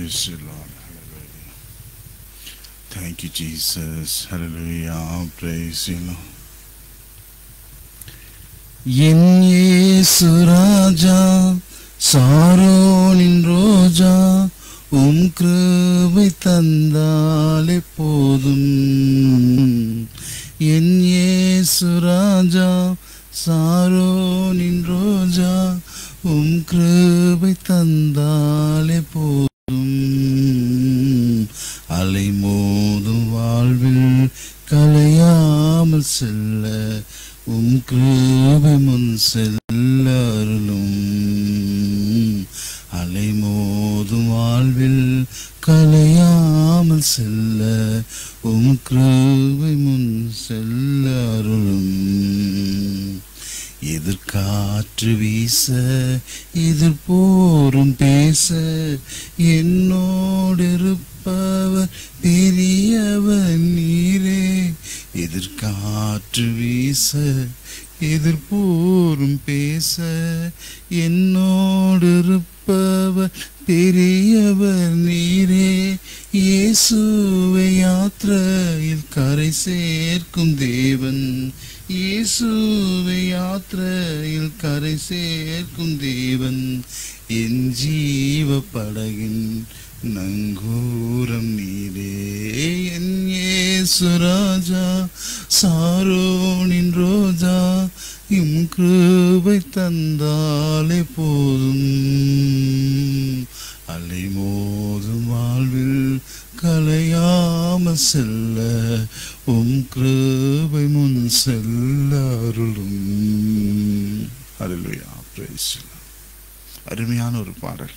Praise you, Lord. Hallelujah. Thank you, Jesus. Hallelujah. Praise you, Lord. என் இயேசு ராஜா சாரோனின் ரோஜா உம் கிருபை தந்தாலே போதும் என் இயேசு ராஜா சாரோனின் ரோஜா உம் கிருபை தந்தாலே போதும் அலை மோதும் வாழ்வில் கலையாமல் செல்ல உம் கிருபை முன் செல்ல அருளும் அலை மோதும் வாழ்வில் கலையாமல் செல்ல உம் கிருபை முன் செல்ல அருளும் எதிர்காற்று வீச எதிர்போரும் பேச என்னோடு இருப்பவர் பெரியவர் நீரே எதிர்காற்று வீச எதிர்போரும் பேச என்னோடு இருப்பவர் பெரியவர் நீரே இயேசுவை யாத்திரையில் கரை சேர்க்கும் தேவன் இயேசுவை யாத்திரையில் கரை சேர்க்கும் தேவன் என் ஜீவ படகின் நங்கூரம் நீரே என் இயேசு ராஜா சாரோனின் ரோஜா இம் கிருபை தந்தாலே போதும் அலை மோதும் வாழ்வில் கலையாம செல்ல உம் கிருபை முன் செல்ல அருளும் அல்லேலூயா praise the Lord. அருமையான ஒரு பாடல்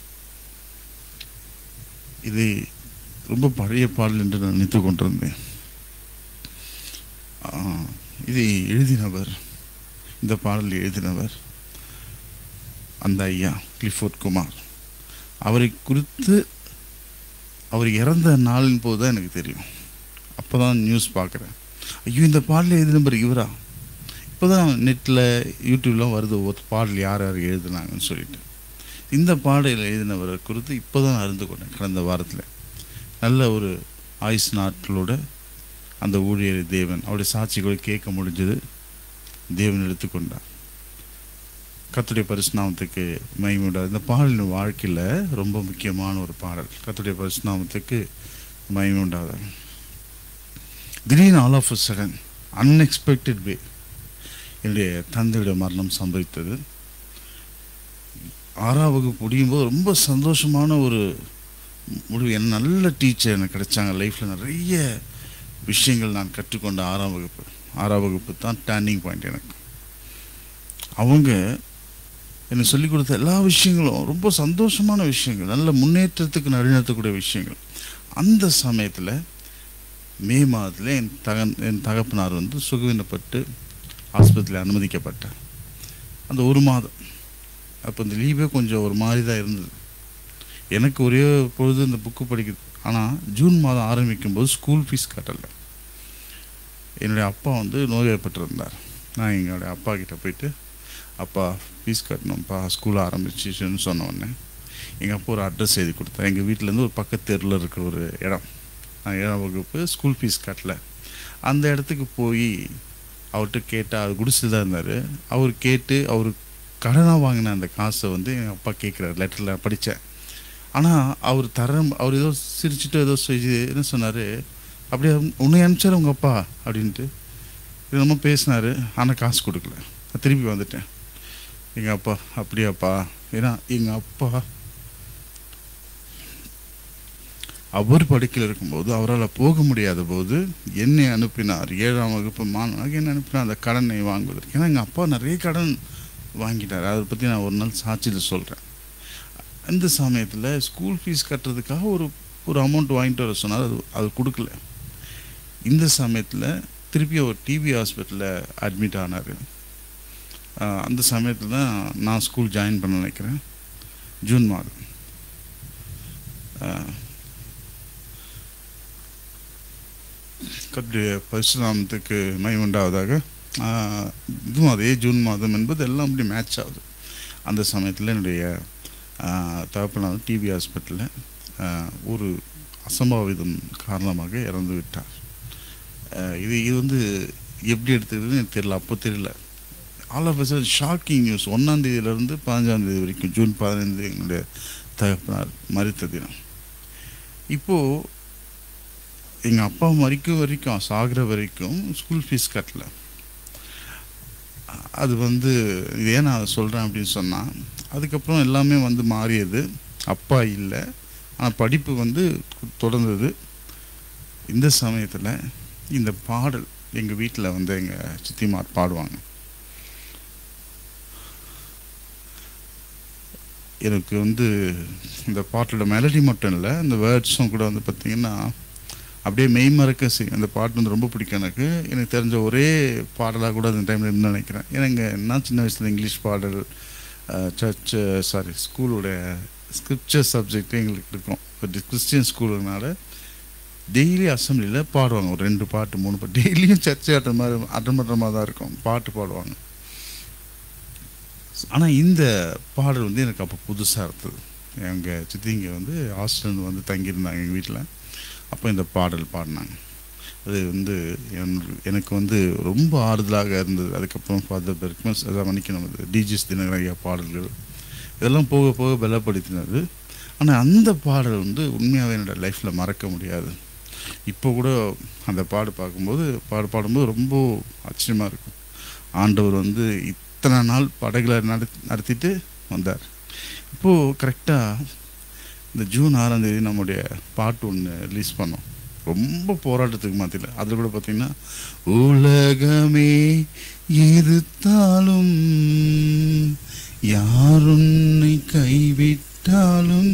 இது ரொம்ப பழைய பாடல் என்று நான் நினைத்து கொண்டிருந்தேன் ஆ, இதை எழுதினவர் இந்த பாடல் எழுதினவர் அந்த ஐயா கிளிஃபோர்ட் குமார் அவரை குறித்து அவர் இறந்த நாளின் போது தான் எனக்கு தெரியும் அப்போ தான் நியூஸ் பார்க்குறேன் ஐயோ இந்த பாடல் எழுதினவர் இவரா இப்போ தான் நெட்டில் யூடியூப்லாம் வருது ஒவ்வொரு பாடல் யார் யார் எழுதுனாங்கன்னு சொல்லிட்டு இந்த பாடல் எழுதினவரை குறித்து இப்போ தான் அறிந்து கொண்டேன் கடந்த வாரத்தில் நல்ல ஒரு ஆயுஸ் நாட்களோட அந்த ஊழியர் தேவன் அவருடைய சாட்சிகளை கேட்க முடிஞ்சது தேவன் எடுத்துக்கொண்டார் கத்துடைய பரிசுநாமத்துக்கு மகிமையுண்டாது இந்த பாடல் என் வாழ்க்கையில் ரொம்ப முக்கியமான ஒரு பாடல் கத்துடைய பரிசுநாமத்துக்கு மகிமையுண்டாது திடீர்னு all of a sudden unexpected way என்னுடைய தந்தையுடைய மரணம் சம்பவித்தது ஆறாம் வகுப்பு முடியும்போது ரொம்ப சந்தோஷமான ஒரு முடிவு என் நல்ல டீச்சர் எனக்கு கிடைச்சாங்க லைஃப்பில் நிறைய விஷயங்கள் நான் கற்றுக்கொண்ட ஆறாம் வகுப்பு ஆறாம் வகுப்பு தான் டேர்னிங் பாயிண்ட் எனக்கு அவங்க எனக்கு சொல்லிக் கொடுத்த எல்லா விஷயங்களும் ரொம்ப சந்தோஷமான விஷயங்கள் நல்ல முன்னேற்றத்துக்கு நழிநடத்தக்கூடிய விஷயங்கள் அந்த சமயத்தில் மே மாதத்தில் என் தகன் என் தகப்பனார் வந்து சுகவீனப்பட்டு ஆஸ்பத்திரியில் அனுமதிக்கப்பட்டார் அந்த ஒரு மாதம் அப்போ இந்த லீவே கொஞ்சம் ஒரு மாதிரி தான் இருந்தது எனக்கு ஒரே பொழுது இந்த புக்கு படிக்குது ஆனால் ஜூன் மாதம் ஆரம்பிக்கும் போது ஸ்கூல் ஃபீஸ் கட்டலை என்னுடைய அப்பா வந்து நோய்வாய்ப்பட்டிருந்தார் நான் எங்களுடைய அப்பா கிட்ட போயிட்டு அப்பா ஃபீஸ் கட்டணும்ப்பா ஸ்கூல் ஆரம்பிச்சிச்சுன்னு சொன்ன உடனே எங்கள் அப்பா ஒரு அட்ரஸ் எழுதி கொடுத்தார் எங்கள் வீட்டிலேருந்து ஒரு பக்கத்து தெருவில் இருக்கிற ஒரு இடம் நான் ஏழாம் வகுப்பு ஸ்கூல் ஃபீஸ் கட்டல அந்த இடத்துக்கு போய் அவர்கிட்ட கேட்டால் அது குடிசில் தான் இருந்தார் அவர் கேட்டு அவர் கடனாக வாங்கின அந்த காசை வந்து எங்கள் அப்பா கேட்குறாரு லெட்டரில் படித்தேன் ஆனால் அவர் தர அவர் ஏதோ சிரிச்சுட்டு ஏதோ செஞ்சு என்ன சொன்னார் அப்படியே உன்னை அனுப்பிச்சார் உங்கள் அப்பா அப்படின்ட்டு இது நம்ம பேசினார் ஆனால் காசு கொடுக்கல நான் திருப்பி வந்துட்டேன் எங்கள் அப்பா அப்படியாப்பா ஏன்னா எங்கள் அப்பா அவர் படுக்கையில் இருக்கும்போது அவரால் போக முடியாத போது என்னை அனுப்பினார் ஏழாம் வகுப்பு மாணவனாக என்னை அனுப்பினார் அந்த கடனை வாங்குவதற்கு ஏன்னா எங்கள் அப்பா நிறைய கடன் வாங்கிட்டார் அதை பற்றி நான் ஒரு நாள் சாட்சியில் சொல்கிறேன் அந்த சமயத்தில் ஸ்கூல் ஃபீஸ் கட்டுறதுக்காக ஒரு ஒரு அமௌண்ட் வாங்கிட்டு வர சொன்னார் அது அது கொடுக்கல இந்த சமயத்தில் திருப்பி அவர் டிபி ஹாஸ்பிட்டலில் அட்மிட் ஆனார் ஆஹ் அந்த சமயத்தில் தான் நான் ஸ்கூல் ஜாயின் பண்ண நினைக்கிறேன் ஜூன் மாதம் ஆஹ் கத்துடைய பரிசுராமத்துக்கு மை உண்டாவதாக ஆஹ் இதுவும் அதே ஜூன் மாதம் என்பது எல்லாம் அப்படி மேட்ச் ஆகுது அந்த சமயத்தில் என்னுடைய ஆஹ் தகப்பனார் டிபி ஹாஸ்பிட்டலில் அஹ், ஒரு அசம்பாவிதம் காரணமாக இறந்து விட்டார் அஹ், இது இது வந்து எப்படி எடுத்துக்கிறதுன்னு எனக்கு தெரியல அப்போ தெரியல ஆல் ஆஃப் ஷாக்கிங் நியூஸ் ஒன்றாம் தேதியிலேருந்து பதினஞ்சாம் தேதி வரைக்கும் ஜூன் பதினைந்து எங்களுடைய தகப்பனார் மறித்த தினம் இப்போது எங்கள் அப்பா மறிக்கும் வரைக்கும் சாகிற வரைக்கும் ஸ்கூல் ஃபீஸ் கட்டல அது வந்து இது ஏன் நான் சொல்கிறேன் அப்படின்னு சொன்னால் அதுக்கப்புறம் எல்லாமே வந்து மாறியது அப்பா இல்லை ஆனால் படிப்பு வந்து தொடர்ந்தது இந்த சமயத்தில் இந்த பாடல் எங்கள் வீட்டில் வந்து எங்கள் சித்திமார் பாடுவாங்க எனக்கு வந்து இந்த பாட்டோட மெலடி மட்டும் இல்லை இந்த வேர்ட்ஸும் கூட வந்து பார்த்திங்கன்னா அப்படியே மெய்மறக்க செய்யும் அந்த பாட்டு வந்து ரொம்ப பிடிக்கும் எனக்கு எனக்கு தெரிஞ்ச ஒரே பாடலாக கூட அந்த டைமில் இருந்து நினைக்கிறேன் எனக்கு நான் சின்ன வயசில் இங்கிலீஷ் பாடல் சர்ச் சாரி ஸ்கூலோட ஸ்கிரிப்சர் சப்ஜெக்ட் எங்களுக்கு இருக்கும் கிறிஸ்டியன் ஸ்கூலுனால டெய்லி அசம்பிளியில் பாடுவாங்க ஒரு ரெண்டு பாட்டு மூணு பாட்டு டெய்லியும் சர்ச்சை அட்டன் மாதிரி அட்டன் பண்ணுற மாதிரி தான் இருக்கும் பாட்டு பாடுவாங்க ஆனால் இந்த பாடல் வந்து எனக்கு அப்போ புதுசாக இருந்தது எங்கள் சித்திங்க வந்து ஹாஸ்டல் வந்து தங்கியிருந்தாங்க எங்கள் வீட்டில் அப்போ இந்த பாடல் பாடினாங்க அது வந்து என்- எனக்கு வந்து ரொம்ப ஆறுதலாக இருந்தது அதுக்கப்புறம் ஃபாதர் பெர்க்மஸ் அதான் மன்னிக்கணும் அது டிஜிஎஸ் தினகரன் ஐயா பாடல்கள் இதெல்லாம் போக போக பலப்படுத்தினது ஆனால் அந்த பாடல் வந்து உண்மையாகவே என்னோட லைஃப்பில் மறக்க முடியாது இப்போ கூட அந்த பாடு பார்க்கும்போது பாடு பாடும்போது ரொம்ப ஆச்சரியமாக இருக்கும் ஆண்டவர் வந்து இத்தனை நாள் படகுல நட நடத்திட்டு வந்தார் இப்போது கரெக்டாக இந்த ஜூன் ஆறாம் தேதி நம்முடைய பாட்டு ஒன்று ரிலீஸ் பண்ணோம் ரொம்ப போராட்டத்துக்கு மத்தியில் அதில் கூட பார்த்தீங்கன்னா உலகமே எதிர்த்தாலும் யார் உன்னை கைவிட்டாலும்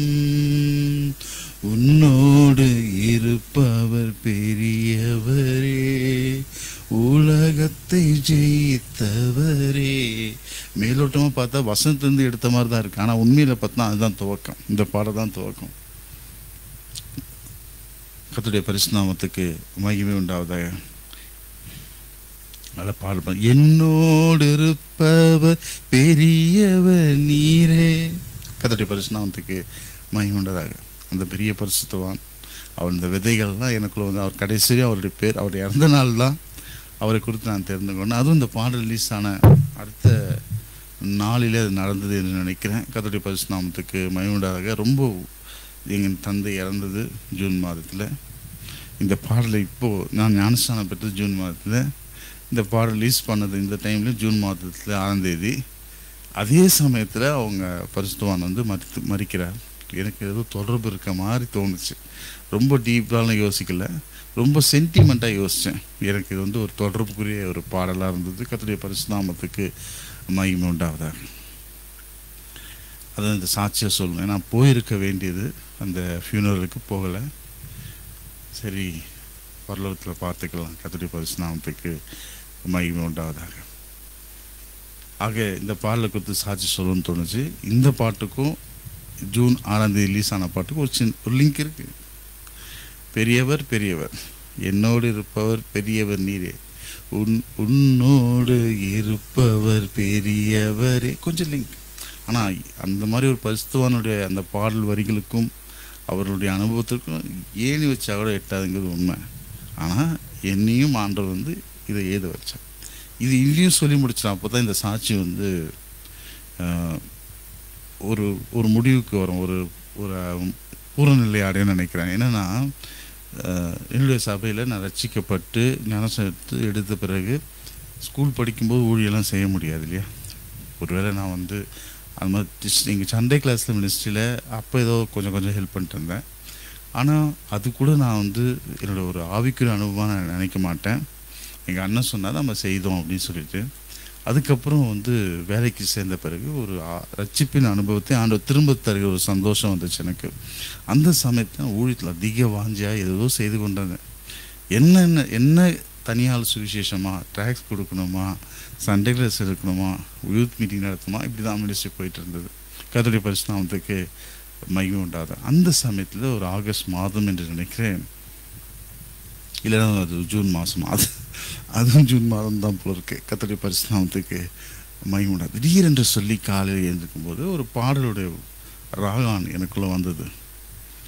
உன்னோடு இருப்பவர் பெரியவரே உலகத்தை ஜெயித்தவரே மேலோட்டமாக பார்த்தா வசனத்துலேருந்து எடுத்த மாதிரி தான் இருக்கு ஆனால் உண்மையில் பார்த்தா அதுதான் துவக்கம் இந்த பாடம் தான் துவக்கம் கத்துடைய பரிசுநாமத்துக்கு மகிமை உண்டாவதாக நல்ல பாடு என்னோடு இருப்பவர் பெரியவர் நீரே கத்துடைய பரிசுநாமத்துக்கு மகிமை உண்டதாக அந்த பெரிய பரிசுத்தவான் அவர் இந்த விதைகள்லாம் எனக்குள்ள வந்து அவர் கடைசி அவருடைய பேர் அவர் இறந்த நாள் தான் அவரை குறித்து நான் தெரிந்து கொண்டேன் அதுவும் இந்த பாடல் ரிலீஸ் ஆன அடுத்த நாளிலே அது நடந்தது என்று நினைக்கிறேன் கத்தோடைய பரிசுநாமத்துக்கு மகிழ்வுண்டாக ரொம்ப எங்கள் தந்தை இறந்தது ஜூன் மாதத்தில் இந்த பாடலை இப்போது நான் ஞானஸ்தானம் பெற்றது ஜூன் மாதத்தில் இந்த பாடல் ரிலீஸ் பண்ணது இந்த டைமில் ஜூன் மாதத்தில் ஆறாம் தேதி அதே சமயத்தில் அவங்க பரிசுத்தவான் வந்து மறித்து மறிக்கிறார் எனக்கு ஏதோ தொடர்பு இருக்க மாதிரி தோணுச்சு ரொம்ப டீப்பாலாம் யோசிக்கல ரொம்ப சென்டிமெண்ட்டாக யோசித்தேன் எனக்கு இது வந்து ஒரு தொடர்புக்குரிய ஒரு பாடலாக இருந்தது கத்துடைய பரிசுநாமத்துக்கு மகிமை உண்டாவதாக அதான் இந்த சாட்சியை சொல்லணும் ஏன்னா போயிருக்க வேண்டியது அந்த ஃபியூனரலுக்கு போகலை சரி பரலோகத்தில் பார்த்துக்கலாம் கத்துடைய பரிசுநாமத்துக்கு மகிமை உண்டாவதாக ஆக இந்த பாடலை குறித்து சாட்சி சொல்லணும்னு தோணுச்சு இந்த பாட்டுக்கும் ஜூன் ஆறாம் தேதி ரிலீஸ் ஆன பாட்டுக்கும் ஒரு சின்ன ஒரு லிங்க் இருக்கு பெரியவர் பெரியவர் என்னோடு இருப்பவர் பெரியவர் நீரே உன் உன்னோடு இருப்பவர் பெரியவரே கொஞ்சம் லிங்க் ஆனால் அந்த மாதிரி ஒரு பரிசுத்தவானுடைய அந்த பாடல் வரிகளுக்கும் அவர்களுடைய அனுபவத்திற்கும் ஏணி வச்சா கூட எட்டாதுங்கிறது உண்மை ஆனால் என்னையும் ஆண்டவர் வந்து இதை ஏத வச்சார் இது இங்கேயும் சொல்லி முடிச்சிடும் அப்போ தான் இந்த சாட்சி வந்து ஆஹ், ஒரு ஒரு முடிவுக்கு வரும் ஒரு ஒரு பூர்ணநிலை அடையணும்னு நினைக்கிறேன் என்னென்னா என்னுடைய சபையில் நான் ரட்சிக்கப்பட்டு ஞானசம் எடுத்து எடுத்த பிறகு ஸ்கூல் படிக்கும்போது ஊழியெல்லாம் செய்ய முடியாது இல்லையா ஒருவேளை நான் வந்து அது மாதிரி எங்கள் சண்டே கிளாஸில் மினிஸ்ட்ரியில் அப்போ ஏதோ கொஞ்சம் கொஞ்சம் ஹெல்ப் பண்ணிட்டு இருந்தேன் ஆனால் அது கூட நான் வந்து என்னோட ஒரு ஆவிக்குரிய அனுபவமாக நான் நினைக்க மாட்டேன் எங்கள் அண்ணன் சொன்னால் நம்ம செய்தோம் அப்படின்னு சொல்லிட்டு அதுக்கப்புறம் வந்து வேலைக்கு சேர்ந்த பிறகு ஒரு ஆ- ரட்சிப்பின் அனுபவத்தை ஆண்டவர் திரும்ப தருகிற ஒரு சந்தோஷம் வந்துச்சு எனக்கு அந்த சமயத்தில் ஊழியத்தில் அதிக வாஞ்சியாக ஏதோ செய்து கொண்டிருந்தேன் என்னென்ன என்ன தனியால் சுவிசேஷமா ட்ராக்ஸ் கொடுக்கணுமா சண்டே கிளாஸ் எடுக்கணுமா யூத் மீட்டிங் நடத்தணுமா இப்படி தான் மினிஸ்ட்ரி போயிட்டு இருந்தது கத்தோடைய பரிசுநாமத்துக்கு மகிமை உண்டாத அந்த சமயத்தில் ஒரு ஆகஸ்ட் மாதம் என்று நினைக்கிறேன் இல்லைன்னா அது ஜூன் மாதம் அது அதுவும் ஜூன் மாதம் தான் போல இருக்கு கத்தோடைய பரிசுநாமத்துக்கு மகிமை உண்டாது திடீரென்று சொல்லி காலையில் எழுந்திருக்கும் போது ஒரு பாடலுடைய ராகான் எனக்குள்ளே வந்தது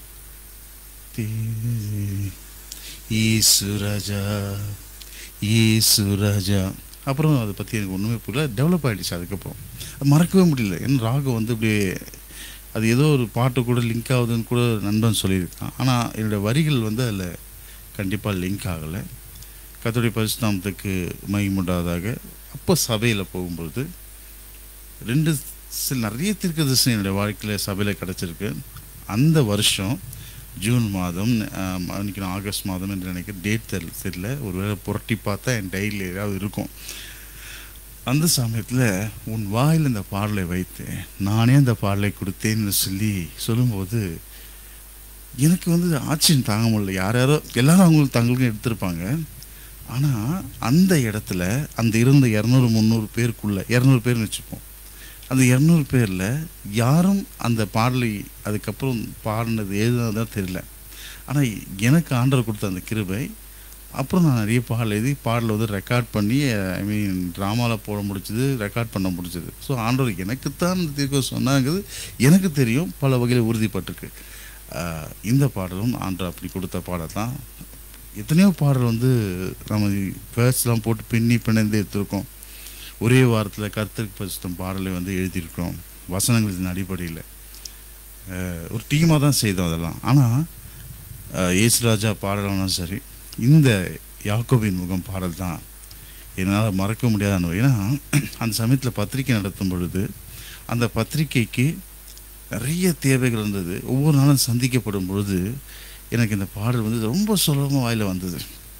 தே- ஈசு ராஜா ஈசு ராஜா அப்புறம் அதை பற்றி எனக்கு ஒன்றுமே புரியல டெவலப் ஆகிடுச்சு அதுக்கப்புறம் அது மறக்கவே முடியல ஏன்னா ராகம் வந்து அப்படியே அது ஏதோ ஒரு பாட்டு கூட லிங்க் ஆகுதுன்னு கூட நண்பன் சொல்லியிருக்கான் ஆனால் என்னோடய வரிகள் வந்து அதில் கண்டிப்பாக லிங்க் ஆகலை கத்தோடைய பரிசுநாமத்துக்கு மகிமுண்டாதாக அப்போ சபையில் போகும்பொழுது ரெண்டு சில நிறைய தீர்க்கதரிசனம் என்னுடைய வாழ்க்கையில் சபையில் கிடச்சிருக்கு அந்த வருஷம் ஜூன் மாதம் ஆம், அன்னைக்கு நான் ஆகஸ்ட் மாதம் என்று நினைக்கிறேன் டேட் தெரியல தெரியல ஒருவேளை புரட்டி பார்த்தா என் டைரியில் ஏதாவது இருக்கும் அந்த சமயத்தில் உன் வாயில் இந்த பாடலை வைத்தேன் நானே அந்த பாடலை கொடுத்தேன்னு சொல்லி சொல்லும்போது எனக்கு வந்து ஆச்சரியம் தாங்க முடியல யார் யாரோ எல்லாரும் அவங்களுக்கு தங்களுக்கு எடுத்திருப்பாங்க ஆனால் அந்த இடத்துல அந்த இருந்த இரநூறு முந்நூறு பேருக்குள்ள இரநூறு பேர்னு வச்சுப்போம் அந்த இரநூறு பேரில் யாரும் அந்த பாடலை அதுக்கப்புறம் பாடினது எழுதுனதான் தெரியல ஆனால் எனக்கு ஆண்டவர் கொடுத்த அந்த கிருபை அப்புறம் நான் நிறைய பாடல் எழுதி பாடலை வந்து ரெக்கார்ட் பண்ணி ஐ மீன் ட்ராமாவில் போட முடிச்சது ரெக்கார்ட் பண்ண முடிச்சது ஸோ ஆண்டவர் எனக்குத்தான் இந்த தீர்க்கம் சொன்னாங்கிறது எனக்கு தெரியும் பல வகையில் உறுதிப்பட்டிருக்கு ஆஹ் இந்த பாடலும் ஆண்டவர் அப்படி கொடுத்த பாடல் தான் எத்தனையோ பாடல் வந்து நம்ம வேர்ட்ஸ்லாம் போட்டு பின்னி பிணைந்து எடுத்திருக்கோம் ஒரே வாரத்தில் கர்த்தருக்கு பரிசுத்தம் பாடலை வந்து எழுதியிருக்கிறோம் வசனங்களின் அடிப்படையில் அஹ் ஒரு டீமாக தான் செய்தோம் அதெல்லாம் ஆனால் ஏசுராஜா பாடலாம் சரி இந்த யாக்கோபின் முகம் பாடல் தான் என்னால் மறக்க முடியாத அனுபவம் ஏன்னா அந்த சமயத்தில் பத்திரிக்கை நடத்தும் பொழுது அந்த பத்திரிக்கைக்கு நிறைய தேவைகள் இருந்தது ஒவ்வொரு நாளும் சந்திக்கப்படும் பொழுது எனக்கு இந்த பாடல் வந்து ரொம்ப சுலபமாக வாயில் வந்தது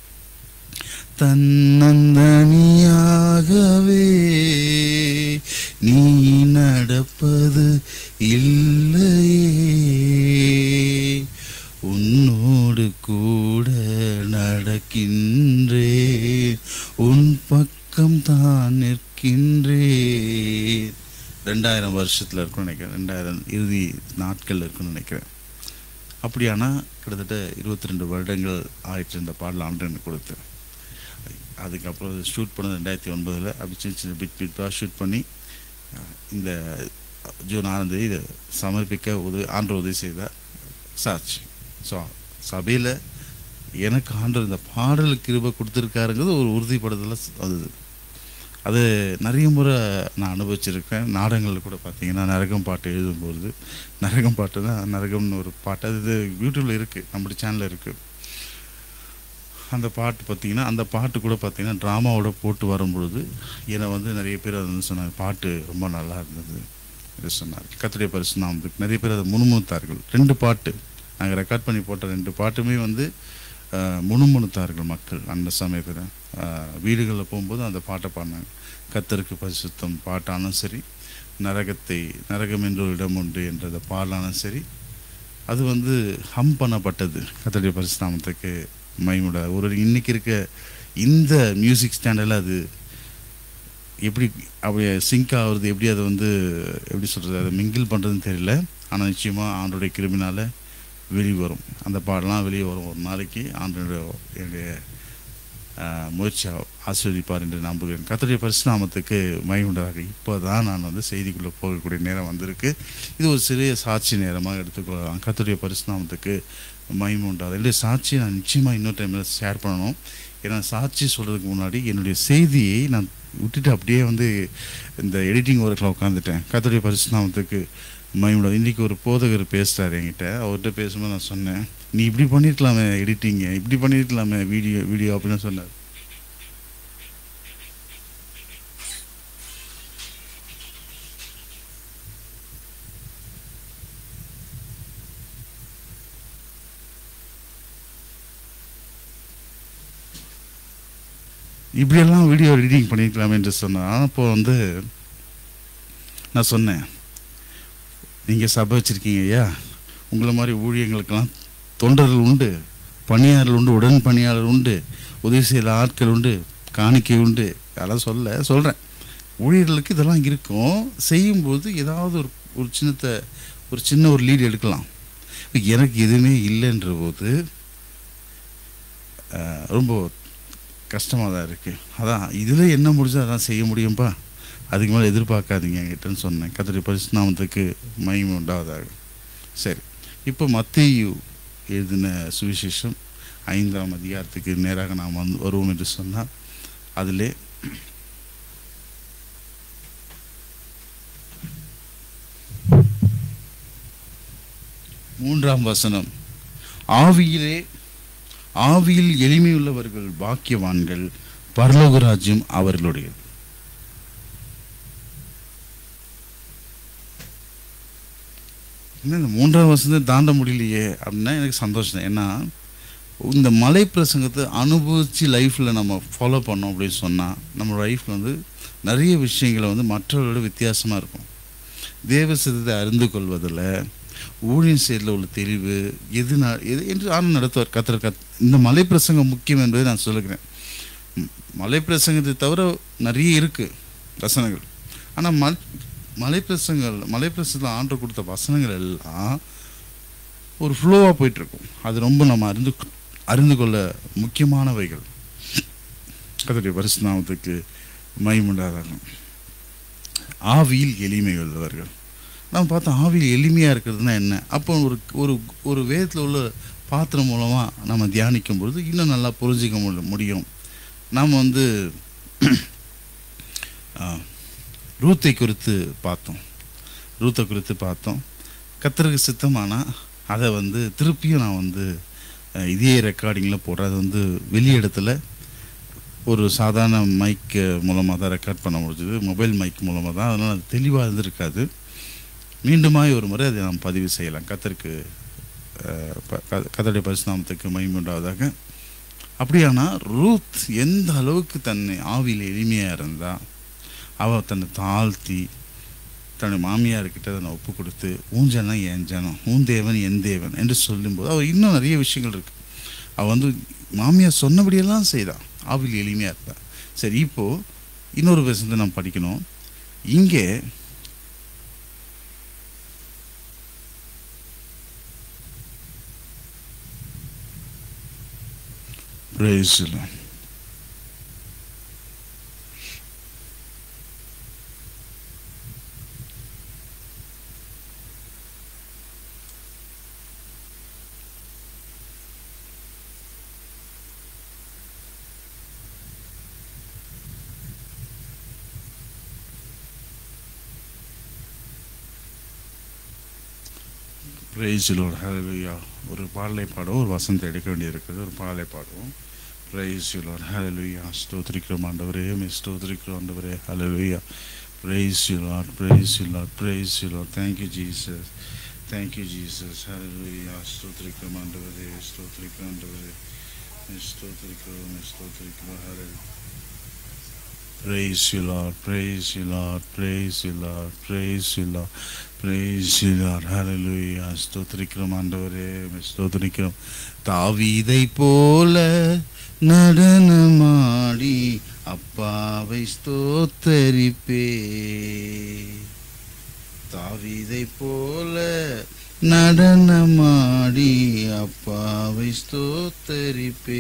தன்னந்தனியாகவே நீ நடப்பது இல்லையே உன்னோடு கூட நடக்கின்றேன் உன் பக்கம் தான் நிற்கின்றேன் ரெண்டாயிரம் வருஷத்தில் இருக்கும்னு நினைக்கிறேன் ரெண்டாயிரம் இறுதி நாட்கள் இருக்குன்னு நினைக்கிறேன் அப்படியானா கிட்டத்தட்ட இருபத்தி ரெண்டு வருடங்கள் ஆயிடுச்சு இந்த பாடல் ஆண்டு எனக்கு கொடுத்து அதுக்கப்புறம் ஷூட் பண்ணது ரெண்டாயிரத்தி ஒன்பதில் அப்படி சின்ன சின்ன பிட் பிட்டாக ஷூட் பண்ணி அஹ், இந்த ஜூன் ஆறாம் தேதி இதை சமர்ப்பிக்க உதவி ஆண்டு உதவி செய்தார் சாட்சி ஸோ சபையில் எனக்கு ஆண்டவர் இந்த பாடலுக்கு கிருபை கொடுத்துருக்காருங்கிறது ஒரு உறுதிப்படுதல வந்தது அது நிறைய முறை நான் அனுபவிச்சிருக்கேன் நாடகங்களில் கூட பார்த்தீங்கன்னா நரகம் பாட்டு எழுதும்போது நரகம் பாட்டுனா நரகம்னு ஒரு பாட்டு அது இது யூடியூப்பில் இருக்குது நம்மளுடைய சேனலில் இருக்குது அந்த பாட்டு பார்த்தீங்கன்னா அந்த பாட்டு கூட பார்த்தீங்கன்னா ட்ராமாவோட போட்டு வரும்பொழுது என்னை வந்து நிறைய பேர் அதை வந்து சொன்னாங்க பாட்டு ரொம்ப நல்லா இருந்தது என்று சொன்னார் கத்துடைய பரிசு நாமத்துக்கு நிறைய பேர் அதை முணுமுணுத்தார்கள் ரெண்டு பாட்டு நாங்கள் ரெக்கார்ட் பண்ணி போட்ட ரெண்டு பாட்டுமே வந்து ஆஹ், முணுமுணுத்தார்கள் மக்கள் அந்த சமயத்தில் வீடுகளில் போகும்போது அந்த பாட்டை பாடினாங்க கத்தருக்கு பரிசுத்தம் பாட்டாலும் சரி நரகத்தை நரகம் என்ற ஒரு இடம் உண்டு என்றத பாடலாலும் சரி அது வந்து ஹம் பண்ணப்பட்டது கத்தருடைய பரிசுநாமத்துக்கு மைமுட ஒரு இன்னைக்கு இருக்க இந்த மியூசிக் ஸ்டாண்டர்டில் அது எப்படி அப்படி சிங்க் ஆகுறது எப்படி அதை வந்து எப்படி சொல்கிறது அதை மிங்கிள் பண்ணுறதுன்னு தெரியல ஆனால் நிச்சயமாக ஆண்டோடைய கிருமினால் வெளியே வரும் அந்த பாடலாம் வெளியே வரும் ஒரு நாளைக்கு ஆண்டோடைய என்னுடைய ஆஹ், முயற்சி ஆசீர்வதிப்பார் என்று நம்புகிறேன் கத்தருடைய பரிசுநாமத்துக்கு மையுண்டாக இப்போ தான் நான் வந்து செய்திக்குள்ளே போகக்கூடிய நேரம் வந்திருக்கு இது ஒரு சிறிய சாட்சி நேரமாக எடுத்துக்கொள்ளலாம் கத்தருடைய பரிசுநாமத்துக்கு மகிமை உண்டாது என்னுடைய சாட்சியை நான் நிச்சயமாக இன்னொரு டைமில் ஷேர் பண்ணணும் ஏன்னா சாட்சி சொல்கிறதுக்கு முன்னாடி என்னுடைய செய்தியை நான் விட்டுட்டு அப்படியே வந்து இந்த எடிட்டிங் ஒர்க்கில் உட்காந்துட்டேன் கத்தருடைய பரிசுநாமத்துக்கு மகிமுடா இன்றைக்கி ஒரு போதகர் பேசுகிறார் என்கிட்ட அவர்கிட்ட பேசும்போது நான் சொன்னேன் நீ இப்படி பண்ணியிருக்கலாமே எடிட்டிங்க இப்படி பண்ணியிருக்கலாமே வீடியோ வீடியோ அப்படின்னு சொன்னார் இப்படியெல்லாம் வீடியோ எடிட்டிங் பண்ணியிருக்கலாமே என்று சொன்னார் அப்போ வந்து நான் சொன்னேன் நீங்கள் சபை வச்சுருக்கீங்க ஐயா உங்களை மாதிரி ஊழியங்களுக்கெல்லாம் தொண்டர்கள் உண்டு பணியாளர் உண்டு உடன் பணியாளர் உண்டு உதவி செய்கிற ஆட்கள் உண்டு காணிக்கை உண்டு அதெல்லாம் சொல்ல சொல்கிறேன் ஊழியர்களுக்கு இதெல்லாம் இருக்கும் செய்யும்போது ஏதாவது ஒரு ஒரு சின்னத்தை ஒரு சின்ன ஒரு லீடு எடுக்கலாம் எனக்கு எதுவுமே இல்லைன்ற போது ஆஹ், ரொம்ப கஷ்டமாக தான் இருக்குது அதான் இதில் என்ன முடிஞ்சோ அதான் செய்ய முடியும்பா அதுக்கு மேலே எதிர்பார்க்காதீங்க என்கிட்டன்னு சொன்னேன் கத்திரி பரிசுநாமத்துக்கு மகிமை உண்டாவதாக சரி இப்போ மத்தியு எழுதின சுவிசேஷம் ஐந்தாம் அதிகாரத்துக்கு நேராக நாம் வந்து வருவோம் என்று சொன்னால் அதிலே மூன்றாம் வசனம் ஆவியிலே ஆவியில் எளிமையுள்ளவர்கள் பாக்கியவான்கள் பரலோக ராஜ்யம் அவர்களுடையது என்ன இந்த மூன்றாம் வசனத்தை தாண்ட முடியலையே அப்படின்னா எனக்கு சந்தோஷம் தான். ஏன்னா இந்த மலை பிரசங்கத்தை அனுபவித்து லைஃப்பில் நம்ம ஃபாலோ பண்ணோம் அப்படின்னு சொன்னால் நம்ம லைஃப்பில் வந்து நிறைய விஷயங்களை வந்து மற்றவர்களோட வித்தியாசமாக இருக்கும் தேவ சித்தத்தை அறிந்து கொள்வதில் ஊழியம் செயலில் உள்ள தெளிவு எது ந- எது என்று ஆணும் நடத்துவார் கத்திர கத் இந்த மலை பிரசங்கம் முக்கியம் என்பதை நான் சொல்லுகிறேன் ம், மலை பிரசங்கத்தை தவிர நிறைய இருக்குது வசனங்கள் ஆனால் மல் மலை பிரசங்கள் மலை பிரசங்கத்தில் ஆண்டு கொடுத்த வசனங்கள் எல்லாம் ஒரு ஃப்ளோவாக போயிட்டுருக்கும் அது ரொம்ப நம்ம அறிந்து கொ- அறிந்து கொள்ள முக்கியமானவைகள் கத்தருடைய பரிசுநாமத்துக்கு மைமுண்டாதாகும் ஆவியில் எளிமை உள்ளவர்கள் நம்ம பார்த்தோம் ஆவியில் எளிமையாக இருக்கிறதுனா என்ன அப்போ ஒரு ஒரு ஒரு வேதத்தில் உள்ள பாத்திரம் மூலமாக நம்ம தியானிக்கும் பொழுது இன்னும் நல்லா புரிஞ்சிக்க முடி- முடியும் நாம் வந்து ஆ, ரூத்தை குறித்து பார்த்தோம் ரூத்தை குறித்து பார்த்தோம் கத்தருக்கு சித்தமானா அதை வந்து திருப்பியும் நான் வந்து அஹ், இதே ரெக்கார்டிங்கில் போடுறேன் அது வந்து வெளி இடத்துல ஒரு சாதாரண மைக் மூலமாக தான் ரெக்கார்ட் பண்ண முடிஞ்சது மொபைல் மைக் மூலமாக தான் அதனால் அது தெளிவாக இருந்திருக்காது மீண்டுமாய் ஒரு முறை அதை நாம் பதிவு செய்யலாம் கத்தருக்கு அஹ், ப- க- கத்தருடைய பரிசுநாமத்துக்கு மகிமுண்டாவதாக அப்படியானா ரூத் எந்த அளவுக்கு தன்னை ஆவியில் எளிமையாக இருந்தா அவள் தன்னை தாழ்த்தி தன்னுடைய மாமியார்கிட்ட தன்னை ஒப்பு கொடுத்து உன் ஜனம் என் ஜனம் உன் தேவன் என் தேவன் என்று சொல்லும்போது அவள் இன்னும் நிறைய விஷயங்கள் இருக்கு அவள் வந்து மாமியார் சொன்னபடியெல்லாம் செய்தா ஆவியில் எளிமையாக இருந்தா சரி இப்போ இன்னொரு வசனத்தை நாம் படிக்கணும் இங்கே Praise the Lord. Praise Lord ஹalleluya ஒரு பாடலை பாடுவோம் ஒரு வசனத்தை எடுக்க வேண்டியிருக்கிறது ஒரு பாடலை பாடுவோம் பிரைஸ் லார்ட் ஹalleluya ஸ்தோத்திரிக்கிறோம் ஆண்டவரே மே ஸ்தோத்திரிக்கிறோம் ஆண்டவரே ஹalleluya praise Lord praise Lord praise Lord thank you Jesus thank you Jesus ஹalleluya ஸ்தோத்திரிக்கிறோம் ஆண்டவரே ஸ்தோத்திரிக்கிறோம் ஆண்டவரே மே ஸ்தோத்திரிக்கிறோம் மே ஸ்தோத்திரிக்கிறோம் ஹalleluya Praise you, Lord. Praise you, Lord. Praise you, Lord. Praise you, Lord. Praise you, Lord. Hallelujah. ஸ்தோத்திரிக்கிறோம் ஆண்டவரே உம்மை ஸ்தோத்திரிக்கிறோம் தாவீதை போல நடனமாடி அப்பாவை ஸ்தோத்தரிப்பே தாவீதை போல நடனமாடி அப்பாவை ஸ்தோத்தரிப்பே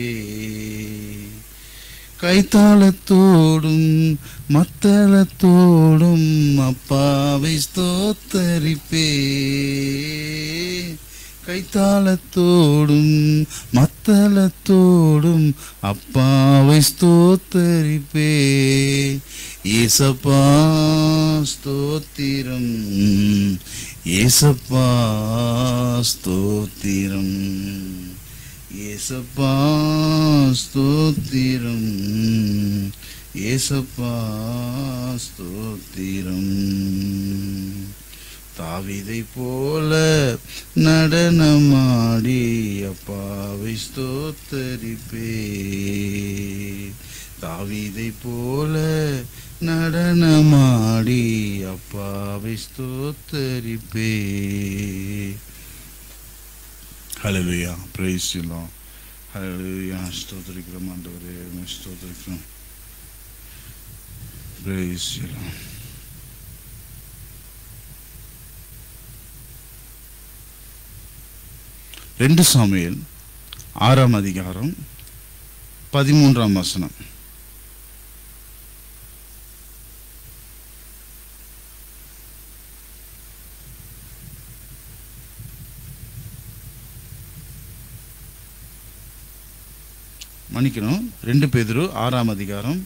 கைத்தாளத்தோடும் மத்தளத்தோடும் அப்பாவை ஸ்தோத்தரிப்பே கைத்தாளத்தோடும் மத்தளத்தோடும் அப்பாவை ஸ்தோத்தரிப்பே ஏசப்பா ஸ்தோத்திரம் ஏசப்பா ஸ்தோத்திரம் ஏசப்பா ஸ்தோத்திரம் ஏசப்பா ஸ்தோத்திரம் தாவிதை போல நடனமாடி அப்பாவை ஸ்தோத்தரிப்பே தாவிதை போல நடனமாடி அப்பாவை ஸ்தோத்தரிப்பே ஹalleluya praise you lord ஹalleluya ஸ்தோத்திரிக்கிறோம் ஆண்டவரே உம்மை ஸ்தோத்திரிக்கிறோம் praise you lord ரெண்டு சாமுவேல் ஆறாம் அதிகாரம் பதிமூன்றாம் வசனம் மன்னிக்கணும் ரெண்டு பேதுரு ஆறாம் அதிகாரம்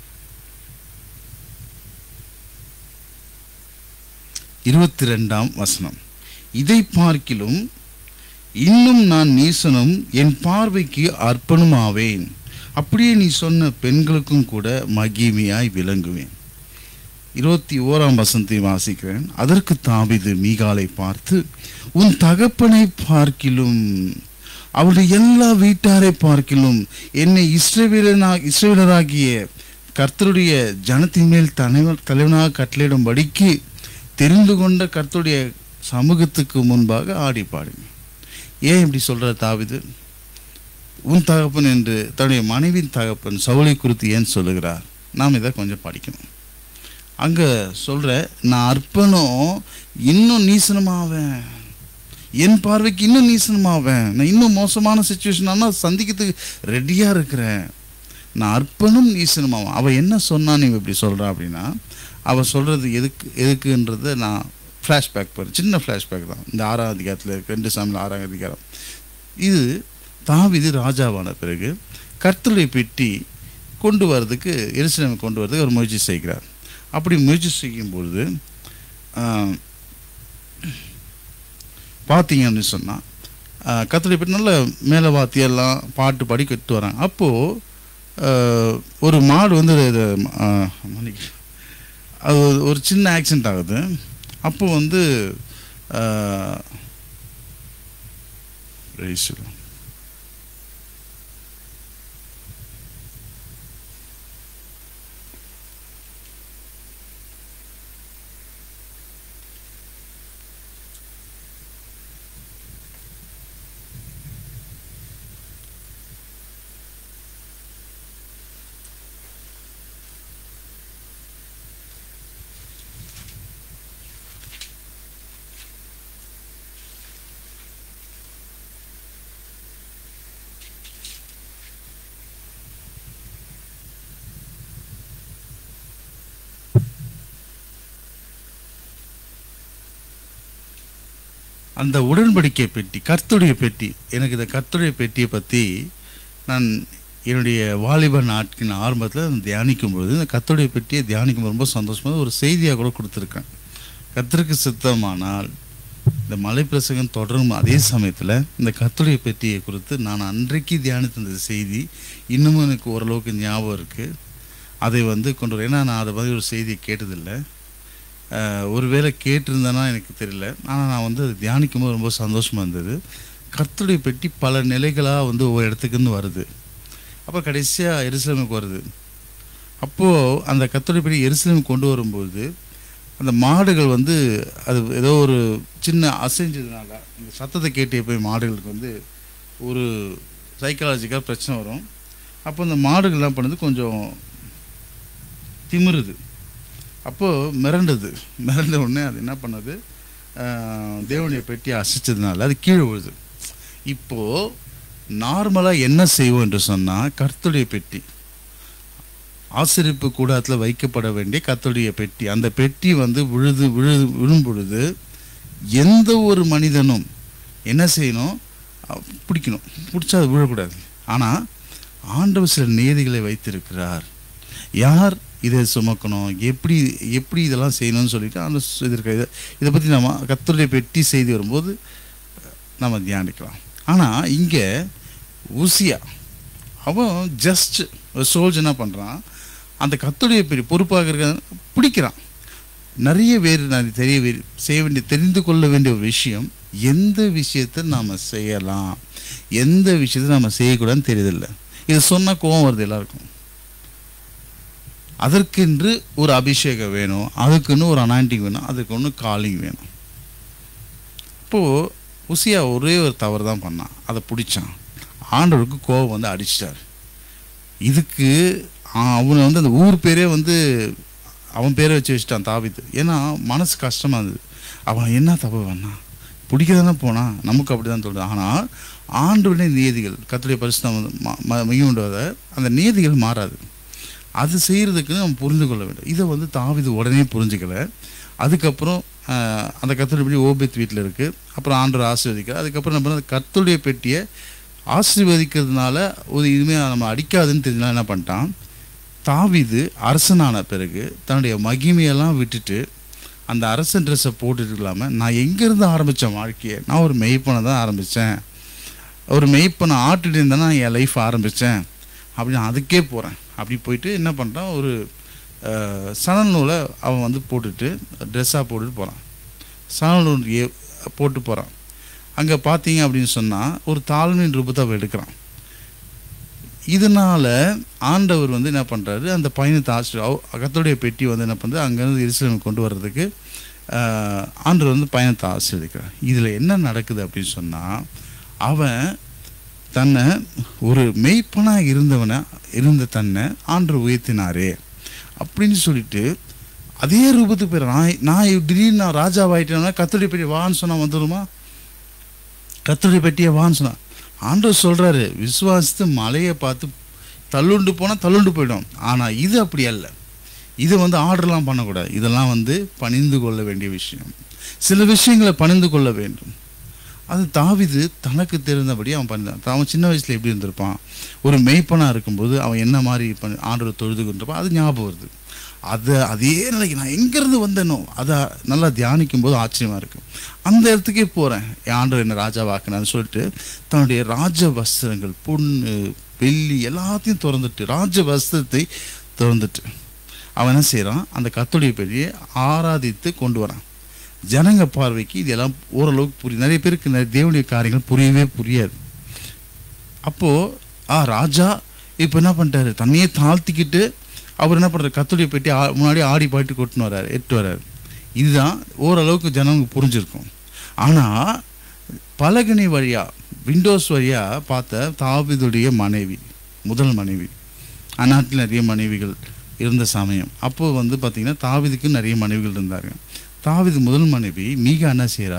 இருபத்தி ரெண்டாம் வசனம் இதை பார்க்கிலும் இன்னும் நான் நீசனும் என் பார்வைக்கு அர்ப்பணமாவேன் அப்படியே நீ சொன்ன பெண்களுக்கும் கூட மகிமையாய் விளங்குவேன் இருபத்தி ஓராம் வசனத்தை வாசிக்கிறேன் அதற்கு தாவிது மீகாலை பார்த்து உன் தகப்பனை பார்க்கிலும் அவருடைய எல்லா வீட்டாரை பார்க்கிலும் என்னை இஸ்ரவேலனா இஸ்ரவேலராகிய கர்த்தருடைய ஜனத்தின் மேல் தலைவர் தலைவனாக கட்டளையிடும்படிக்கு தெரிந்து கொண்ட கர்த்தருடைய சமூகத்துக்கு முன்பாக ஆடி பாடுங்க ஏன் இப்படி சொல்ற தாவிது உன் தகப்பன் என்று தன்னுடைய மனைவியின் தகப்பன் சவுளை குறித்து ஏன் சொல்லுகிறார் நாம் இதை கொஞ்சம் படிக்கணும் அங்கே சொல்கிற நான் அர்ப்பணம் இன்னும் நீசனமாவேன் என் பார்வைக்கு இன்னும் நீசனமாவேன் நான் இன்னும் மோசமான சுச்சுவேஷன் ஆனால் சந்திக்கிறதுக்கு ரெடியாக இருக்கிறேன் நான் அர்ப்பணம் நீசனமாவேன் அவள் என்ன சொன்னா நீ இப்படி சொல்கிறா அப்படின்னா அவள் சொல்கிறது எதுக்கு எதுக்குன்றதை நான் ஃப்ளாஷ்பேக் போகிறேன் சின்ன ஃப்ளாஷ்பேக் தான் இந்த ஆறாம் அதிகாரத்தில் இருக்கு ரெண்டு சாமியில் ஆறாம் அதிகாரம் இது தாவிது ராஜாவான பிறகு கர்த்தருடைய பெட்டி கொண்டு வர்றதுக்கு எருசலேமை கொண்டு வரதுக்கு ஒரு முயற்சி செய்கிறார் அப்படி முயற்சி செய்யும் பொழுது ஆஹ், பார்த்தீங்கன்னு சொன்னால் கத்தரை பற்றி நல்ல மேலே வாத்தியெல்லாம் பாட்டு பாடி கட்டு வராங்க அப்போது ஒரு மாடு வந்து இது, ஆஹ், மன்னிக்க- அது ஒரு- ஒரு சின்ன ஆக்சிடென்ட் ஆகுது அப்போ வந்து ஆஹ், praise the Lord. அந்த உடன்படிக்கை பெட்டி கர்த்தருடைய பெட்டி எனக்கு இந்த கர்த்தருடைய பெட்டியை பற்றி நான் என்னுடைய வாலிப நாட்கின் ஆரம்பத்தில் தியானிக்கும் பொழுது இந்த கர்த்தருடைய பெட்டியை தியானிக்கும் போது ரொம்ப சந்தோஷமாக ஒரு செய்தியாக கூட கொடுத்துருக்கேன் கர்த்தருக்கு சித்தமானால் இந்த மலை பிரசங்கம் தொடரும் அதே சமயத்தில் இந்த கர்த்தருடைய பெட்டியை குறித்து நான் அன்றைக்கு தியானித்த இந்த செய்தி இன்னமும் எனக்கு ஓரளவுக்கு ஞாபகம் இருக்குது அதை வந்து கொண்டு வர ஏன்னா நான் அதை மாதிரி ஒரு செய்தியை கேட்டதில்லை அஹ், ஒருவேளை கேட்டிருந்தேன்னா எனக்கு தெரியல ஆனால் நான் வந்து அதை தியானிக்கும் போது ரொம்ப சந்தோஷமாக இருந்தது கர்த்தருடைய பெட்டி பல நிலைகளாக வந்து ஒவ்வொரு இடத்துக்குன்னு வருது அப்போ கடைசியாக எருசலேமுக்கு வருது அப்போது அந்த கர்த்தருடைய பெட்டி எருசலேமுக்கு கொண்டு வரும்போது அந்த மாடுகள் வந்து அது ஏதோ ஒரு சின்ன அசைஞ்சதுனால அந்த சத்தத்தை கேட்டு போய் மாடுகளுக்கு வந்து ஒரு சைக்காலஜிக்கல் பிரச்சனை வரும் அப்போ அந்த மாடுகள் என்ன பண்ணுது கொஞ்சம் திமிருது அப்போது மிரண்டுது மிரண்ட உடனே அது என்ன பண்ணுது ஆஹ், தேவனுடைய பெட்டியை அசைச்சதுனால அது கீழே விழுது இப்போது நார்மலாக என்ன செய்வோம் என்று சொன்னால் கர்த்தருடைய பெட்டி ஆசிரிப்பு கூடத்தில் வைக்கப்பட வேண்டிய கர்த்தருடைய பெட்டி அந்த பெட்டி வந்து விழுது விழுது விழும் பொழுது எந்த ஒரு மனிதனும் என்ன செய்யணும் அஹ், பிடிக்கணும் பிடிச்சா அது விழக்கூடாது ஆனால் ஆண்டவர் சில நியதிகளை வைத்திருக்கிறார் யார் இதை சுமக்கணும் எப்படி எப்படி இதெல்லாம் செய்யணும்னு சொல்லிட்டு அந்த சு- இது இருக்க இதை இதை பற்றி நம்ம கர்த்தருடைய பெட்டி செய்தி வரும்போது நம்ம தியானிக்கலாம் ஆனால் இங்கே ஊசியா அவன் ஜஸ்ட் ஒரு சோல்ஜ் என்ன பண்ணுறான் அந்த கத்துடைய பெரிய பொறுப்பாக இருக்க பிடிக்கிறான் நிறைய பேர் நான் தெரிய வே- செய்ய வேண்டிய தெரிந்து கொள்ள வேண்டிய ஒரு விஷயம் எந்த விஷயத்தை நாம் செய்யலாம் எந்த விஷயத்தை நம்ம செய்யக்கூடாதுன்னு தெரியுதில்ல இது சொன்னால் கோவம் வருது எல்லாருக்கும் அதற்கென்று ஒரு அபிஷேகம் வேணும் அதுக்குன்னு ஒரு அனாயிண்டிங் வேணும் அதுக்கு ஒன்று காலிங் வேணும் இப்போது உசியா ஒரே ஒரு தவறு தான் பண்ணான் அதை பிடிச்சான் ஆண்டவருக்கு கோபம் வந்து அடிச்சிட்டார் இதுக்கு ஆ- அவனை வந்து அந்த ஊர் பேரே வந்து அவன் பேரை வச்சு வச்சுட்டான் தாவித்து ஏன்னா மனசு கஷ்டமாக இருந்தது அவன் என்ன தப்பு பண்ணான் பிடிக்க தானே போனான் நமக்கு அப்படி தான் தோணுது ஆனால் ஆண்டவருடைய நியதிகள் கத்துடைய பரிசுத்தம் வந்து ம- ம- மிகுண்டத அந்த நியதிகள் மாறாது அது செய்கிறதுக்கு நம்ம புரிந்து கொள்ள வேண்டும் இதை வந்து தாவிது உடனே புரிஞ்சுக்கல அதுக்கப்புறம் ஆஹ், அந்த கத்துடைய பெட்டி ஓபேத் வீட்டில் இருக்குது அப்புறம் ஆண்டவர் ஆசீர்வதிக்கிறார் அதுக்கப்புறம் நம்ம அந்த கத்துடைய பெட்டியை ஆசீர்வதிக்கிறதுனால ஒரு இதுவுமே நம்ம அடிக்காதுன்னு தெரிஞ்சனால என்ன பண்ணிட்டான் தாவீது அரசனான பிறகு தன்னுடைய மகிமையெல்லாம் விட்டுட்டு அந்த அரசன் ட்ரெஸ்ஸை போட்டுட்டு இல்லாமல் நான் எங்கேருந்து ஆரம்பித்தேன் வாழ்க்கையை நான் ஒரு மெய்ப்பனை தான் ஆரம்பித்தேன் ஒரு மெய்ப்பனை ஆட்டுட்டு இருந்தேன்னா என் லைஃப் ஆரம்பித்தேன் அப்படின்னு அதுக்கே போகிறேன் அப்படி போயிட்டு என்ன பண்ணுறான் ஒரு அஹ், சணல் நூலை அவன் வந்து போட்டுட்டு ட்ரெஸ்ஸாக போட்டுட்டு போகிறான் சணல் நூல் ஏ போட்டு போகிறான் அங்கே பார்த்தீங்க அப்படின்னு சொன்னால் ஒரு தாழ்மையின் ரூபத்தை அவன் எடுக்கிறான் இதனால ஆண்டவர் வந்து என்ன பண்ணுறாரு அந்த பயணத்தை ஆசிரியர் கத்தோடைய பெட்டி வந்து என்ன பண்ணுறது அங்கேருந்து எருசலேமுக்கு கொண்டு வர்றதுக்கு ஆஹ், ஆண்டவர் வந்து பயணத்தை ஆசீர்வதிக்கிறார் இதில் என்ன நடக்குது அப்படின்னு சொன்னால் அவன் தன்னை ஒரு மெய்ப்பனாக இருந்தவனை இருந்த தன்னை ஆண்டவர் உயர்த்தினாரே அப்படின்னு சொல்லிட்டு அதே ரூபத்துக்கு பேர் நான் நான் திடீர்னு நான் ராஜாவாயிட்டேன்னா கத்தோடைய பெட்டி வான்னு சொன்னால் வந்துடுமா கத்தோடைய பெட்டியை வான்னு சொன்னான் ஆண்டவர் சொல்றாரு விசுவாசித்து மலையை பார்த்து தள்ளுண்டு போனால் தள்ளுண்டு போயிடும் ஆனால் இது அப்படி அல்ல இது வந்து ஆர்டர்லாம் பண்ணக்கூடாது இதெல்லாம் வந்து பணிந்து கொள்ள வேண்டிய விஷயம் சில விஷயங்களை பணிந்து கொள்ள வேண்டும் அது தாவிது தனக்கு தெரிந்தபடி அவன் பண்ணிதான் அவன் சின்ன வயசுல எப்படி இருந்திருப்பான் ஒரு மெய்ப்பனாக இருக்கும்போது அவன் என்ன மாதிரி பண்ணி ஆண்டவர் தொழுது கொண்டிருப்பான் அது ஞாபகம் வருது அதை அதே நிலைக்கு நான் எங்கேருந்து வந்தேனோ அதை நல்லா தியானிக்கும் போது ஆச்சரியமாக இருக்கும் அந்த இடத்துக்கே போகிறேன் என் ஆண்டவர் என்ன ராஜாவாக்குனான்னு சொல்லிட்டு தன்னுடைய ராஜ வஸ்திரங்கள் பொண்ணு வெள்ளி எல்லாத்தையும் திறந்துட்டு ராஜ வஸ்திரத்தை திறந்துட்டு அவன் என்ன செய்கிறான் அந்த கத்தோடைய பெரிய ஆராதித்து கொண்டு வரான் ஜனங்க பார்வைக்கு இதெல்லாம் ஓரளவுக்கு புரியும் நிறைய பேருக்கு நிறைய தேவனுடைய காரியங்கள் புரியவே புரியாது அப்போது ஆ ராஜா இப்போ என்ன பண்ணிட்டாரு தன்னையே தாழ்த்திக்கிட்டு அவர் என்ன பண்ணுறாரு கத்துடைய பெட்டி ஆ- முன்னாடி ஆடி பாட்டு கொட்டுன்னு வர்றாரு எட்டு வர்றாரு இதுதான் ஓரளவுக்கு ஜனங்க புரிஞ்சிருக்கும் ஆனால் பலகனி வழியாக விண்டோஸ் வழியாக பார்த்த தாவிதுடைய மனைவி முதல் மனைவி அந்நாட்டில் நிறைய மனைவிகள் இருந்த சமயம் அப்போ வந்து பார்த்திங்கன்னா தாவிதுக்கு நிறைய மனைவிகள் இருந்தாங்க தாவிது முதல் மனைவி மீகா என்ன செய்கிறா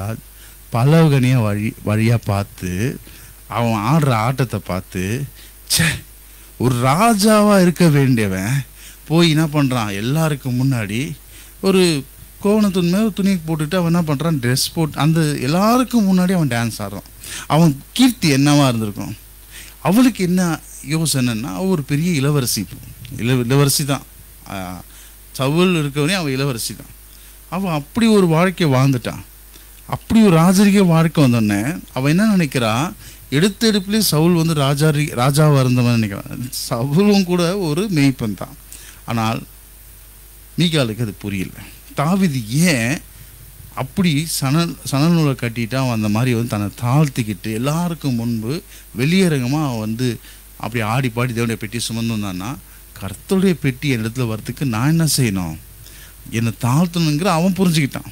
பலகனியாக வழி வழியாக பார்த்து அவன் ஆடுற ஆட்டத்தை பார்த்து ச்சே ஒரு ராஜாவாக இருக்க வேண்டியவன் போய் என்ன பண்ணுறான் எல்லாருக்கும் முன்னாடி ஒரு கோவணத்தின் மேல் துணியை போட்டுட்டு அவன் என்ன பண்ணுறான் ட்ரெஸ் போட்டு அந்த எல்லாருக்கும் முன்னாடி அவன் டான்ஸ் ஆடுறான் அவன் கீர்த்தி என்னவா இருந்திருக்கும் அவளுக்கு என்ன யோசனைன்னா அவ ஒரு பெரிய இளவரசி இள இளவரசி தான் ஆஹ், சவுல் இருக்கவனே அவன் இளவரசி தான் அவன் அப்படி ஒரு வாழ்க்கை வாழ்ந்துட்டான் அப்படி ஒரு ராஜரிக வாழ்க்கை வந்தோடனே அவன் என்ன நினைக்கிறா எடுத்த எடுப்புலேயே சவுல் வந்து ராஜா ராஜாவாக இருந்தவன் நினைக்கிறான் சவுலும் கூட ஒரு மெய்ப்பன் தான் ஆனால் மீகாலுக்கு அது புரியல தாவிது ஏன் அப்படி சணல் சணல் நூலை கட்டிட்டு அவன் அந்த மாதிரி வந்து தன்னை தாழ்த்திக்கிட்டு எல்லாருக்கும் முன்பு வெளியரங்கமாக அவன் வந்து அப்படி ஆடி பாடி தேவனுடைய பெட்டி சுமந்து வந்தான்னா கர்த்தருடைய பெட்டி என் இடத்துல வர்றதுக்கு நான் என்ன செய்யணும் என்னை தாழ்த்தணுங்கிற அவன் புரிஞ்சுக்கிட்டான்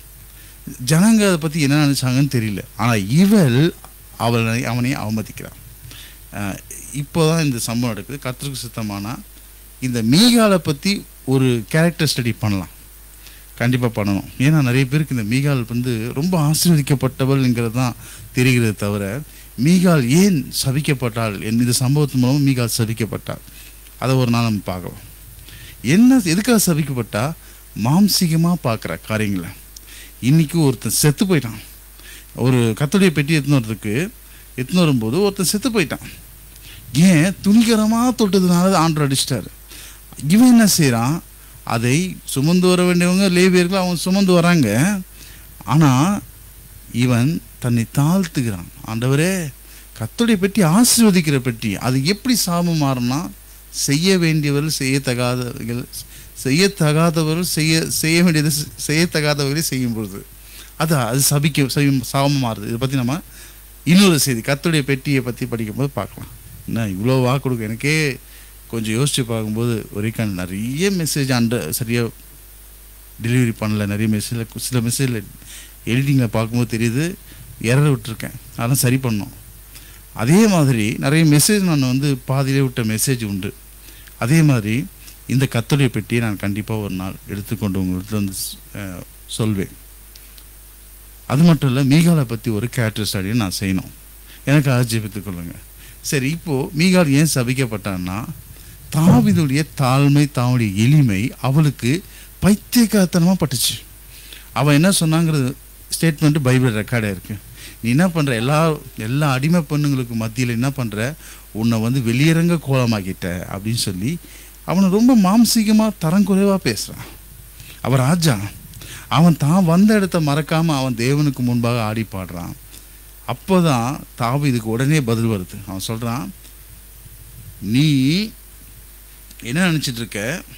ஜனங்க அதை பற்றி என்ன நினச்சாங்கன்னு தெரியல ஆனால் இவள் அவளை அவனை அவமதிக்கிறான் அஹ் இப்போதான் இந்த சம்பவம் நடக்குது கர்த்தருக்கு சித்தமானா இந்த மீகாலை பற்றி ஒரு கேரக்டர் ஸ்டடி பண்ணலாம் கண்டிப்பாக பண்ணணும் ஏன்னா நிறைய பேருக்கு இந்த மீகால் வந்து ரொம்ப ஆசீர்வதிக்கப்பட்டவள்ங்கிறது தான் தெரிகிறது தவிர மீகால் ஏன் சபிக்கப்பட்டாள் என் இந்த சம்பவத்தின் மூலம் மீகால் சபிக்கப்பட்டாள் அதை ஒரு நாள் நம்ம பார்க்கலாம் என்ன எதுக்காக சபிக்கப்பட்டா மாம்சீகமாக பார்க்குற காரியங்களை இன்னைக்கு ஒருத்தன் செத்து போயிட்டான் ஒரு கத்துடைய பெட்டி எடுத்துன்னு வரதுக்கு எடுத்துன்னு வரும்போது ஒருத்தன் செத்து போயிட்டான் ஏன் துணிகரமாக தொட்டதுனால ஆண்டர் அடிச்சிட்டாரு இவன் என்ன செய்கிறான் அதை சுமந்து வர வேண்டியவங்க லேவியர்கள் அவன் சுமந்து வராங்க ஆனால் இவன் தன்னை தாழ்த்துகிறான் ஆண்டவரே கத்துடைய பெட்டி ஆசீர்வதிக்கிற பெட்டி அது எப்படி சாபம் மாறும்னா செய்ய வேண்டியவர்கள் செய்யத்தகாதவர்கள் செய்யத்தகாதவர்கள் செய்ய செய்ய வேண்டியது செ- செய்யத்தகாதவர்களை செய்யும் பொழுது அது அது சபிக்க செய்யும் சாபம் மாறுது இதை பற்றி நம்ம இன்னொரு செய்தி கத்துடைய பெட்டியை பற்றி படிக்கும்போது பார்க்கலாம் என்ன இவ்வளோ வாக்கு கொடுக்க எனக்கே கொஞ்சம் யோசித்து பார்க்கும்போது ஒரே கண் நிறைய மெசேஜ் அண்ட சரியாக டெலிவரி பண்ணல நிறைய மெசேஜில் சில மெசேஜில் எடிட்டிங்கில் பார்க்கும்போது தெரியுது எரர் விட்டுருக்கேன் அதெல்லாம் சரி பண்ணோம் அதே மாதிரி நிறைய மெசேஜ் நான் வந்து பாதியிலே விட்ட மெசேஜ் உண்டு அதே மாதிரி இந்த கத்தோடைய பெட்டியை நான் கண்டிப்பாக ஒரு நாள் எடுத்துக்கொண்டு உங்கள்கிட்ட வந்து அஹ், சொல்வேன் அது மட்டும் இல்லை மீகாலை பற்றி ஒரு கேரக்டர் ஸ்டடியை நான் செய்யணும் எனக்கு ஆட்சேபித்துக் கொள்ளுங்க சரி இப்போது மீகால் ஏன் சபிக்கப்பட்டான்னா தாவிதுடைய தாழ்மை தாவுடைய எளிமை அவளுக்கு பைத்தியக்காரத்தனமாக பட்டுச்சு அவன் என்ன சொன்னாங்கிறது ஸ்டேட்மெண்ட் பைபிள் ரெக்கார்டாக இருக்கு நீ என்ன பண்ற எல்லா எல்லா அடிமை பெண்ணுங்களுக்கு மத்தியில் என்ன பண்ற உன்னை வந்து வெளியரங்க கோலமாக்கிட்ட அப்படின்னு சொல்லி அவனை ரொம்ப மாம்சீகமாக தரங்குறைவாக பேசுகிறான் அவன் ராஜா அவன் தான் வந்த இடத்த மறக்காம அவன் தேவனுக்கு முன்பாக ஆடி பாடுறான் அப்போதான் தாவு இதுக்கு உடனே பதில் வருது அவன் சொல்றான் நீ என்ன நினைச்சிட்டு இருக்க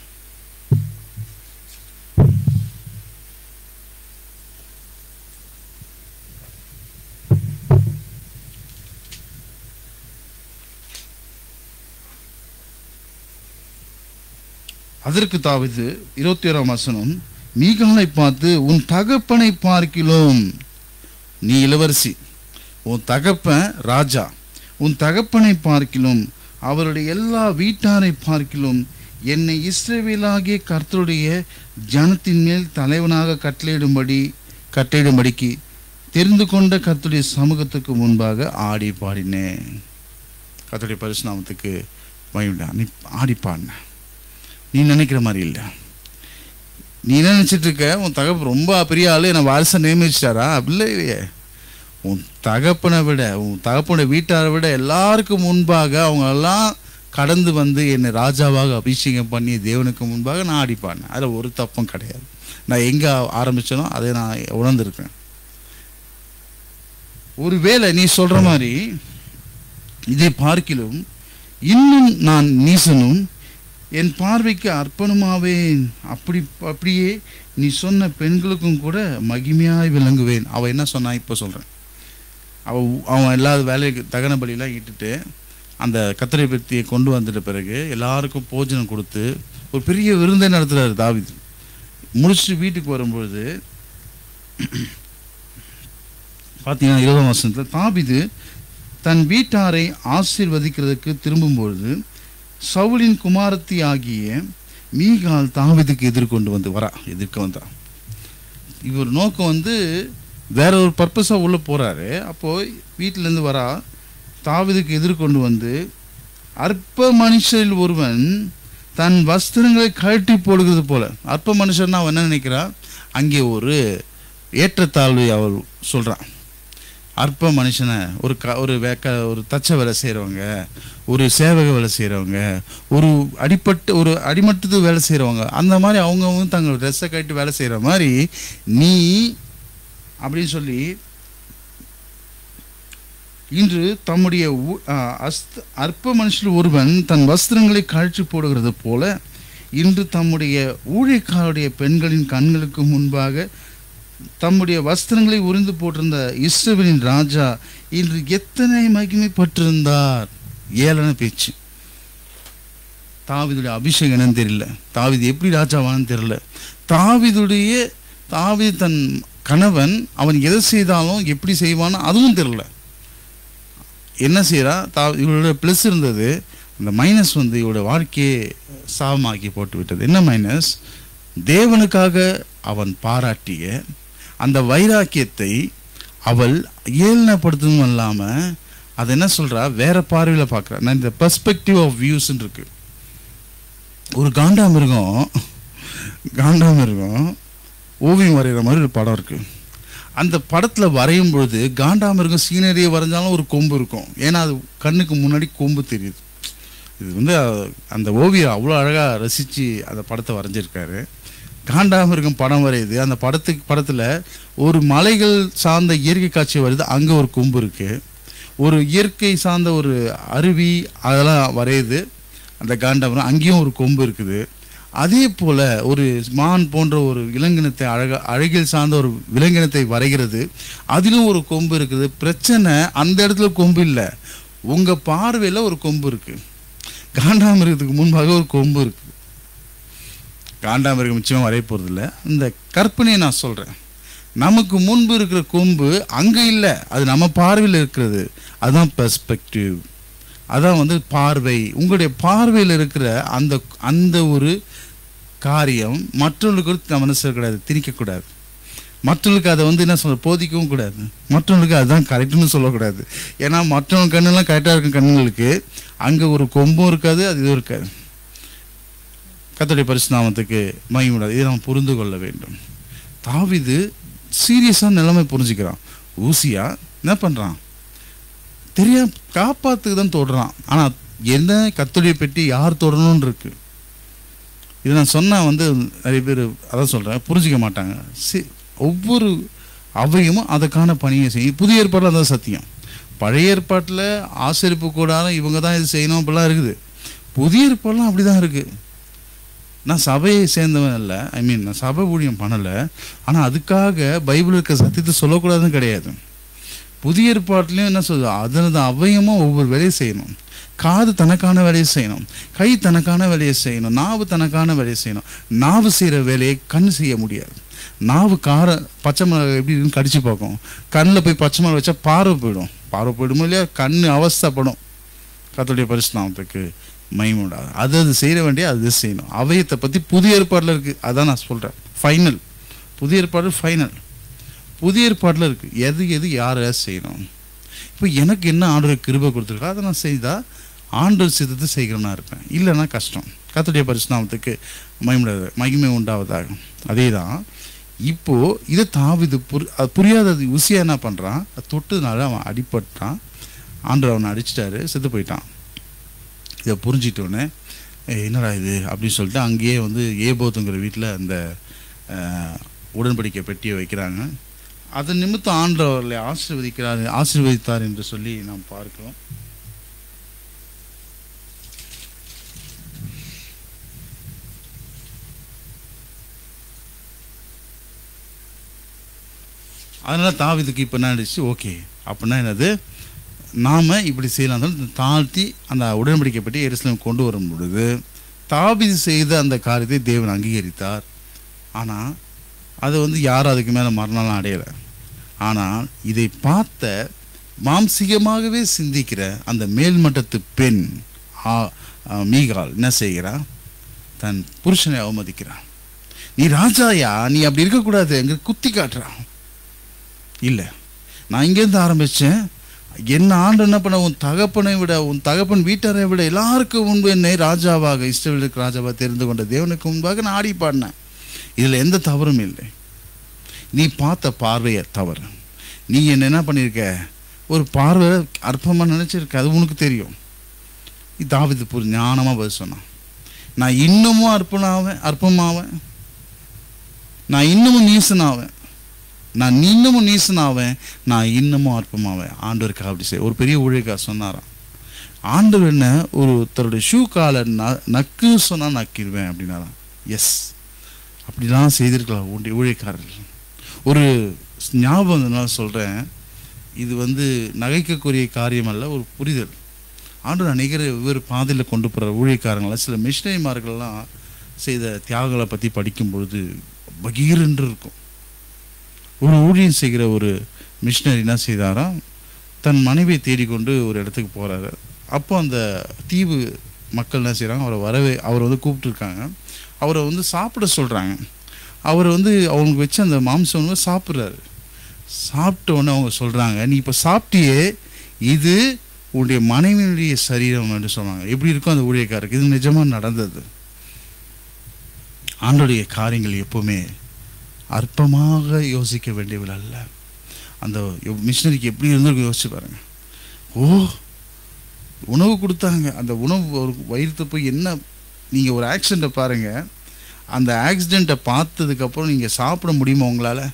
அதற்கு தாவிது இருபத்தி ஓராம் வசனம் மீகாலை பார்த்து உன் தகப்பனை பார்க்கிலும் நீ இளவரசி உன் தகப்பன் ராஜா உன் தகப்பனை பார்க்கிலும் அவருடைய எல்லா வீட்டாரை பார்க்கிலும் என்னை இஸ்ரவேலாகிய கர்த்தருடைய ஜனத்தின் மேல் தலைவனாக கட்டளையிடும்படி கட்டளையிடும்படிக்கு தெரிந்து கொண்ட கர்த்தருடைய சமூகத்துக்கு முன்பாக ஆடி பாடினேன் கர்த்தருடைய பரிசுநாமத்துக்கு மகிழ்ந்தா நீ ஆடி பாடின நீ நினைக்கிற மாதிரி இல்லை நீ என்ன நினைச்சிட்டு இருக்க உன் தகப்பு ரொம்ப பெரிய ஆளு என்னை வாரிசை நியமிச்சிட்டாரா அப்படி இல்லையே உன் தகப்பனை விட உன் தகப்பனை வீட்டாரை விட எல்லாருக்கும் முன்பாக அவங்க எல்லாம் கடந்து வந்து என்னை ராஜாவாக அபிஷேகம் பண்ணி தேவனுக்கு முன்பாக நான் அடிப்பானே அதில் ஒரு தப்பும் கிடையாது நான் எங்கே ஆரம்பிச்சேனோ அதை நான் உணர்ந்திருக்கேன் ஒருவேளை நீ சொல்ற மாதிரி இதை பார்க்கிலும் இன்னும் நான் நீசனும் என் பார்வைக்கு அர்ப்பணமாவேன் அப்படி அப்படியே நீ சொன்ன பெண்களுக்கும் கூட மகிமையாய் விளங்குவேன் அவ என்ன சொன்னா இப்போ சொல்றேன் அவ அவன் எல்லா வேலைக்கு தகன பலியெல்லாம் இட்டுட்டு அந்த கத்திரை பெத்தியை கொண்டு வந்துட்ட பிறகு எல்லாருக்கும் போஜனம் கொடுத்து ஒரு பெரிய விருந்தை நடத்துறாரு தாவிது முடிச்சுட்டு வீட்டுக்கு வரும்பொழுது பார்த்தீங்கன்னா இருபதாம் வருஷத்தில் தாவிது தன் வீட்டாரை ஆசீர்வதிக்கிறதுக்கு திரும்பும்பொழுது சவுலின் குமாரத்தி ஆகிய மீகால் தாவிதுக்கு எதிர்கொண்டு வந்து வரா எதிர்க்க வந்தா இவர் நோக்கம் வந்து வேற ஒரு பர்பஸாக உள்ளே போகிறாரு அப்போது வீட்டிலேருந்து வரா தாவிதுக்கு எதிர்கொண்டு வந்து அற்ப மனுஷரில் ஒருவன் தன் வஸ்திரங்களை கழட்டி போடுகிறது போல அற்ப மனுஷன்னா அவன் என்ன நினைக்கிறா அங்கே ஒரு ஏற்றத்தாழ்வை அவள் சொல்கிறான் அற்ப மனுஷனை ஒரு க ஒரு வேக்க ஒரு தச்ச வேலை செய்கிறவங்க ஒரு சேவக வேலை செய்கிறவங்க ஒரு அடிப்பட்டு ஒரு அடிமட்டத்து வேலை செய்கிறவங்க அந்த மாதிரி அவங்கவுங்க தங்கள் ட்ரெஸ்ஸை கட்டி வேலை செய்கிற மாதிரி நீ அப்படின்னு சொல்லி இன்று தம்முடைய ஊ- ஆ, அஸ்த அற்ப மனுஷில் ஒருவன் தன் வஸ்திரங்களை கழற்றி போடுகிறது போல இன்று தம்முடைய ஊழியக்காருடைய பெண்களின் கண்களுக்கு முன்பாக தம்முடைய வஸ்திரங்களை உறிந்து போட்டிருந்த இஸ்ரவேலின் ராஜா இன்று எத்தனை மகிமைப்பட்டிருந்தார் ஏளன பேச்சு தாவிதுடைய அபிஷேகம் என்னன்னு தெரியல தாவிது எப்படி ராஜாவான்னு தெரியல தாவிதுடைய தாவிது தன் கணவன் அவன் எதை செய்தாலும் எப்படி செய்வானோ அதுவும் தெரியல என்ன செய்கிறா தா இவளோட ப்ளஸ் இருந்தது அந்த மைனஸ் வந்து இவளோட வாழ்க்கையை சாபமாக்கி போட்டு விட்டது என்ன மைனஸ் தேவனுக்காக அவன் பாராட்டிய அந்த வைராக்கியத்தை அவள் ஏளனப்படுத்தணும் இல்லாமல் அது என்ன சொல்றா வேற பார்வையில் பார்க்குறா நான் இந்த பெர்ஸ்பெக்டிவ் ஆஃப் வியூஸ்ன்னு இருக்கு ஒரு காண்டாமிருகம் காண்டாமிருகம் ஓவியம் வரைகிற மாதிரி ஒரு படம் இருக்கு அந்த படத்தில் வரையும் பொழுது காண்டாமிருகம் சீனரியை வரைஞ்சாலும் ஒரு கொம்பு இருக்கும் ஏன்னா அது கண்ணுக்கு முன்னாடி கொம்பு தெரியுது இது வந்து அஹ், அந்த ஓவியம் அவ்வளோ அழகாக ரசித்து அந்த படத்தை வரைஞ்சிருக்காரு காண்டாமிருகம் படம் வரையுது அந்த படத்துக்கு படத்தில் ஒரு மலைகள் சார்ந்த இயற்கை காட்சி வருது அங்கே ஒரு கொம்பு இருக்குது ஒரு இயற்கை சார்ந்த ஒரு அருவி அதெல்லாம் வரையுது அந்த காண்டாமிருகம் அங்கேயும் ஒரு கொம்பு இருக்குது அதே போல ஒரு மான் போன்ற ஒரு விலங்கினத்தை அழக அழகில் சார்ந்த ஒரு விலங்கினத்தை வரைகிறது அதிலும் ஒரு கொம்பு இருக்குது பிரச்சனை அந்த இடத்துல கொம்பு இல்லை உங்க பார்வையில ஒரு கொம்பு இருக்கு காண்டாமிருகத்துக்கு முன்பாக ஒரு கொம்பு இருக்கு காண்டாமிருகம் நிச்சயமா வரைய போறது இல்ல இந்த கற்பனையை நான் சொல்றேன் நமக்கு முன்பு இருக்கிற கொம்பு அங்க இல்லை அது நம்ம பார்வையில் இருக்கிறது அதுதான் பெர்ஸ்பெக்டிவ் அதான் வந்து பார்வை உங்களுடைய பார்வையில் இருக்கிற அந்த அந்த ஒரு காரியம் மற்றவர்களுக்கு நம்ம என்ன செய்யக்கூடாது திணிக்கக்கூடாது மற்றவங்களுக்கு அதை வந்து என்ன சொல்ற போதிக்கவும் கூடாது மற்றவங்களுக்கு அதுதான் கரெக்டுன்னு சொல்லக்கூடாது ஏன்னா மற்றவங்க கண்ணெல்லாம் கரெக்டாக இருக்கும் கண்ணுங்களுக்கு அங்கே ஒரு கொம்பும் இருக்காது அது இதுவும் இருக்காது கத்தோடைய பரிசுநாமத்துக்கு மகிமுடாது இதை நாம் புரிந்து கொள்ள வேண்டும் தாவிது சீரியஸாக நிலைமை புரிஞ்சுக்கிறான் ஊசியா என்ன பண்ணுறான் தெரியாம காப்பாத்துக்கு தான் தொடுறான் ஆனால் என்ன கத்துடைய பெட்டி யார் தொடணும்னு இருக்கு இது நான் சொன்னால் வந்து நிறைய பேர் அதான் சொல்கிறேன் புரிஞ்சிக்க மாட்டாங்க சி ஒவ்வொரு அவையும் அதுக்கான பணியை செய்யும் புதிய ஏற்பாட்டில் அதான் சத்தியம் பழைய ஏற்பாட்டில் ஆசிரிப்பு கூடாரம் இவங்க தான் இது செய்யணும் அப்படிலாம் இருக்குது புதிய ஏற்பாடுலாம் அப்படி தான் இருக்குது நான் சபையை சேர்ந்தவன் இல்லை ஐ மீன் நான் சபை ஊழியம் பண்ணலை ஆனால் அதுக்காக பைபிள் இருக்க சத்தியத்தை சொல்லக்கூடாதுன்னு கிடையாது புதிய ஏற்பாட்டிலையும் என்ன சொல்லுது அதனது அவயமாக ஒவ்வொரு வேலையை செய்யணும் காது தனக்கான வேலையை செய்யணும் கை தனக்கான வேலையை செய்யணும் நாவு தனக்கான வேலையை செய்யணும் நாவு செய்கிற வேலையை கண் செய்ய முடியாது நாவு கார பச்சை மிளகாய் எப்படி இருக்குன்னு கடிச்சு பார்க்கும் கண்ணில் போய் பச்சை மிளகாய் வச்சா பார்வை போயிடும் பார்வை போயிடுமோ இல்லையா கண் அவஸ்தைப்படும் கத்தோடைய பரிசுநாமத்துக்கு மைமுடா அது அது செய்ய வேண்டிய அது செய்யணும் அவயத்தை பற்றி புதிய ஏற்பாடில் இருக்குது அதான் நான் சொல்கிறேன் ஃபைனல் புதிய ஏற்பாடு ஃபைனல் புதிய ஏற்பாட்டில் இருக்குது எது எது யார் யார் செய்யணும் இப்போ எனக்கு என்ன ஆண்டவர் கிருபை கொடுத்துருக்கோ அதை நான் செய்தால் ஆண்டவர் சித்தத்தை செய்கிறவனா இருப்பேன் இல்லைன்னா கஷ்டம் கத்துடைய பரிசுநாமத்துக்கு மகிமை மகிமை உண்டாவதாக அதே தான் இப்போது இதை தாவிது புரி அது புரியாதது உசியா என்ன பண்ணுறான் அது தொட்டதுனால அவன் அடிபட்டான் ஆண்டவர் அவனை அடிச்சிட்டாரு செத்து போயிட்டான் இதை புரிஞ்சிட்டோன்னே என்னடா இது அப்படின்னு சொல்லிட்டு அங்கேயே வந்து ஏபோத்துங்கிற வீட்டில் அந்த அஹ், உடன்படிக்கை பெட்டியை வைக்கிறாங்க அதன் நிமித்தம் ஆண்டவர்களை ஆசீர்வதிக்கிறார் ஆசீர்வதித்தார் என்று சொல்லி நாம் பார்க்கிறோம் அதனால தாவிதுக்கு இப்போ என்ன ஆயிடுச்சு ஓகே அப்படின்னா என்னது நாம இப்படி செய்யலாம் சொல்லி தாழ்த்தி அந்த உடன்படிக்கை பற்றி எருசலேம் கொண்டு வரும் பொழுது தாவீது செய்த அந்த காரியத்தை தேவன் அங்கீகரித்தார் ஆனால் அது வந்து யாரும் அதுக்கு மேலே மரணம்லாம் அடையலை ஆனால் இதை பார்த்த மாம்சிகமாகவே சிந்திக்கிற அந்த மேல்மட்டத்து பெண் ஆ- ஆ, மீகாள் என்ன செய்கிறா தன் புருஷனை அவமதிக்கிறான் நீ ராஜாயா நீ அப்படி இருக்கக்கூடாது எங்க குத்தி காட்டுறான் இல்லை நான் இங்கேருந்து ஆரம்பித்தேன் என்ன ஆண்டு என்ன பண்ண உன் தகப்பனை விட உன் தகப்பன் வீட்டாரை விட எல்லாருக்கும் முன்பு என்னை ராஜாவாக இஸ்ரவேலுக்கு ராஜாவாக தெரிந்து கொண்ட தேவனுக்கு முன்பாக நான் ஆடி பாடினேன் இதில் எந்த தவறும் இல்லை நீ பார்த்த பார்வையை தவறு நீ என்ன என்ன பண்ணியிருக்க ஒரு பார்வை அற்பமாக நினச்சிருக்க அது உனக்கு தெரியும் தாவிது புரி ஞானமாக பதில் சொன்னான் நான் இன்னமும் அற்பனாவேன் அற்பமாவேன் நான் இன்னமும் நீசனாவேன் நான் இன்னமும் நீசனாவேன் நான் இன்னமும் அற்பமாவேன் ஆண்டவருக்காக அப்படி செய்ய ஒரு பெரிய ஊழியக்கா சொன்னாராம் ஆண்டவர் என்ன ஒரு தன்னுடைய ஷூ காலை ந நக்கு சொன்னால் நக்கிடுவேன் அப்படின்னாராம் எஸ் அப்படிலாம் செய்திருக்கலாம் ஊழிய ஊழியக்காரர்கள் ஒரு ஞாபகம் நான் சொல்கிறேன் இது வந்து நகைக்கக்கூடிய காரியம் அல்ல ஒரு புரிதல் ஆண்டு அநேகர் வெவ்வேறு பாதையில் கொண்டு போகிற ஊழியக்காரங்களாம் சில மிஷினரிமார்கள்லாம் செய்த தியாகங்களை பற்றி படிக்கும் பொழுது பகீரென்று இருக்கும் ஒரு ஊழியம் செய்கிற ஒரு மிஷினரி என்ன செய்தாராம் தன் மனைவியை தேடிக்கொண்டு ஒரு இடத்துக்கு போகிறாரு அப்போ அந்த தீவு மக்கள் என்ன செய்கிறாங்க அவரை வரவே அவரை வந்து கூப்பிட்டுருக்காங்க அவரை வந்து சாப்பிட சொல்கிறாங்க அவர் வந்து அவங்களுக்கு வச்சு அந்த மாம்சம் வந்து சாப்பிட்றாரு சாப்பிட்ட உடனே அவங்க சொல்கிறாங்க நீ இப்போ சாப்பிட்டியே இது உன்னுடைய மனைவியினுடைய சரீரம் என்று சொன்னாங்க எப்படி இருக்கும் அந்த ஊழியக்காரருக்கு இது நிஜமாக நடந்தது ஆண்டுடைய காரியங்கள் எப்பவுமே அற்பமாக யோசிக்க வேண்டியவள் அல்ல அந்த மிஷினரிக்கு எப்படி இருந்திருக்கும் யோசிச்சு பாருங்க ஓ உணவு கொடுத்தாங்க அந்த உணவு ஒரு வயிறுத்த போய் என்ன நீங்கள் ஒரு ஆக்சிடெண்ட்டை பாருங்கள் அந்த ஆக்சிடெண்ட்டை பார்த்ததுக்கப்புறம் நீங்கள் சாப்பிட முடியுமா உங்களால்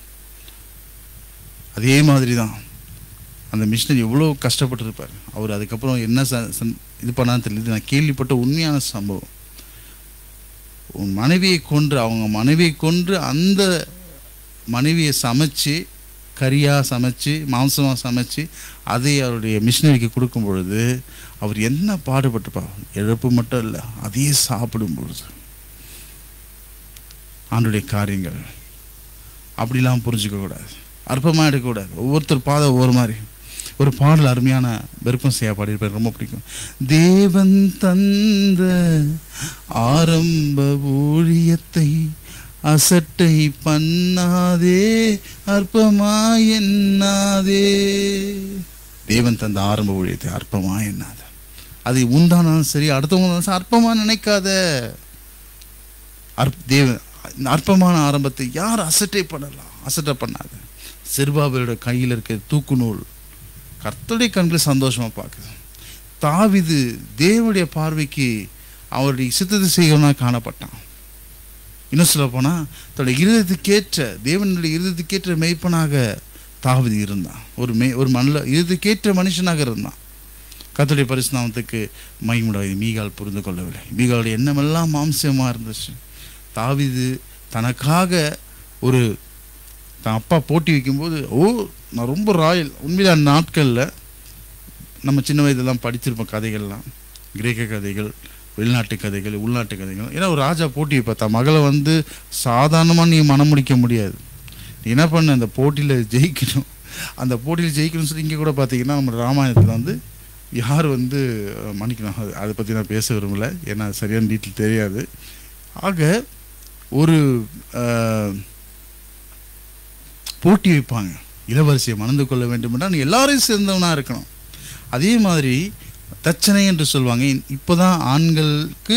அதே மாதிரி தான் அந்த மிஷினரி எவ்வளோ கஷ்டப்பட்டிருப்பார் அவர் அதுக்கப்புறம் என்ன ச சந்- இது பண்ணான்னு தெரியல இது நான் கேள்விப்பட்ட உண்மையான சம்பவம் உன் மனைவியை கொன்று அவங்க மனைவியை கொன்று அந்த மனைவியை சமைச்சு கறியாக சமைச்சு மாംசமாக சமைச்சு அதை அவருடைய மிஷினரிக்கு கொடுக்கும் பொழுது அவர் என்ன பாடுபட்டுப்பா இழப்பு மட்டும் இல்லை அதையே சாப்பிடும் பொழுது ஆண்டுடைய காரியங்கள் அப்படிலாம் புரிஞ்சுக்க கூடாது அற்பமாக எடுக்கக்கூடாது ஒவ்வொருத்தர் பாதை ஒவ்வொரு மாதிரி ஒரு பாடல் அருமையான விருப்பம் செய்ய பாடியிருப்பார் ரொம்ப பிடிக்கும் தேவன் தந்த ஆரம்ப ஊழியத்தை அசட்டை பண்ணாதே அற்பமா எண்ணாதே தேவன் தந்த ஆரம்ப ஊழியத்தை அற்பமா எண்ணாத அது உண்டானாலும் சரி அடுத்தவங்க சரி, அற்பமா நினைக்காத அற்ப தேவ இந்த அற்பமான ஆரம்பத்தை யார் அசட்டை பண்ணலாம் அசட்டை பண்ணாத சிறுபாபையோட கையில் இருக்க தூக்கு நூல் கர்த்தருடைய கண்களை சந்தோஷமாக பார்க்குது தாவிது தேவனுடைய பார்வைக்கு அவருடைய சித்தத்தை செய்கிறவனாக காணப்பட்டான் இன்னும் சொல்ல போனால் தன்னுடைய இருதயத்துக்கேற்ற தேவனுடைய இருதயத்துக்கேற்ற மெய்ப்பனாக தாவிது இருந்தான் ஒரு மெய் ஒரு மண்ணில் இருதயத்துக்கேற்ற மனுஷனாக இருந்தான் கர்த்தருடைய பரிசுநாமத்துக்கு மைமுடாது மீகால் புரிந்து கொள்ளவில்லை மீகாலுடைய எண்ணமெல்லாம் மாம்சமாக இருந்துச்சு தாவிது தனக்காக ஒரு தான் அப்பா போட்டி வைக்கும்போது ஓ நான் ரொம்ப ராயல் உண்மையில அந்த நாட்களில் நம்ம சின்ன வயதெல்லாம் படிச்சிருப்போம் கதைகள்லாம் கிரேக்க கதைகள் வெளிநாட்டு கதைகள் உள்நாட்டு கதைகள் ஏன்னா ஒரு ராஜா போட்டி வைப்பா தன் மகளை வந்து சாதாரணமாக நீ மனம் முடிக்க முடியாது நீ என்ன பண்ண அந்த போட்டியில் ஜெயிக்கணும் அந்த போட்டியில் ஜெயிக்கணும்னு சொல்லி இங்கே கூட பார்த்தீங்கன்னா நம்ம ராமாயணத்தில் வந்து யார் வந்து அஹ், மன்னிக்கணும் அது- அதை பற்றி நான் பேச விரும்பல ஏன்னா சரியான டீட்டெயில் தெரியாது ஆக ஒரு அஹ், போட்டி வைப்பாங்க இளவரசியை மணந்து கொள்ள வேண்டும் என்றால் நீ எல்லாரையும் சேர்ந்தவனாக இருக்கணும் அதே மாதிரி தச்சனை என்று சொல்லுவாங்க இப்போ தான் ஆண்களுக்கு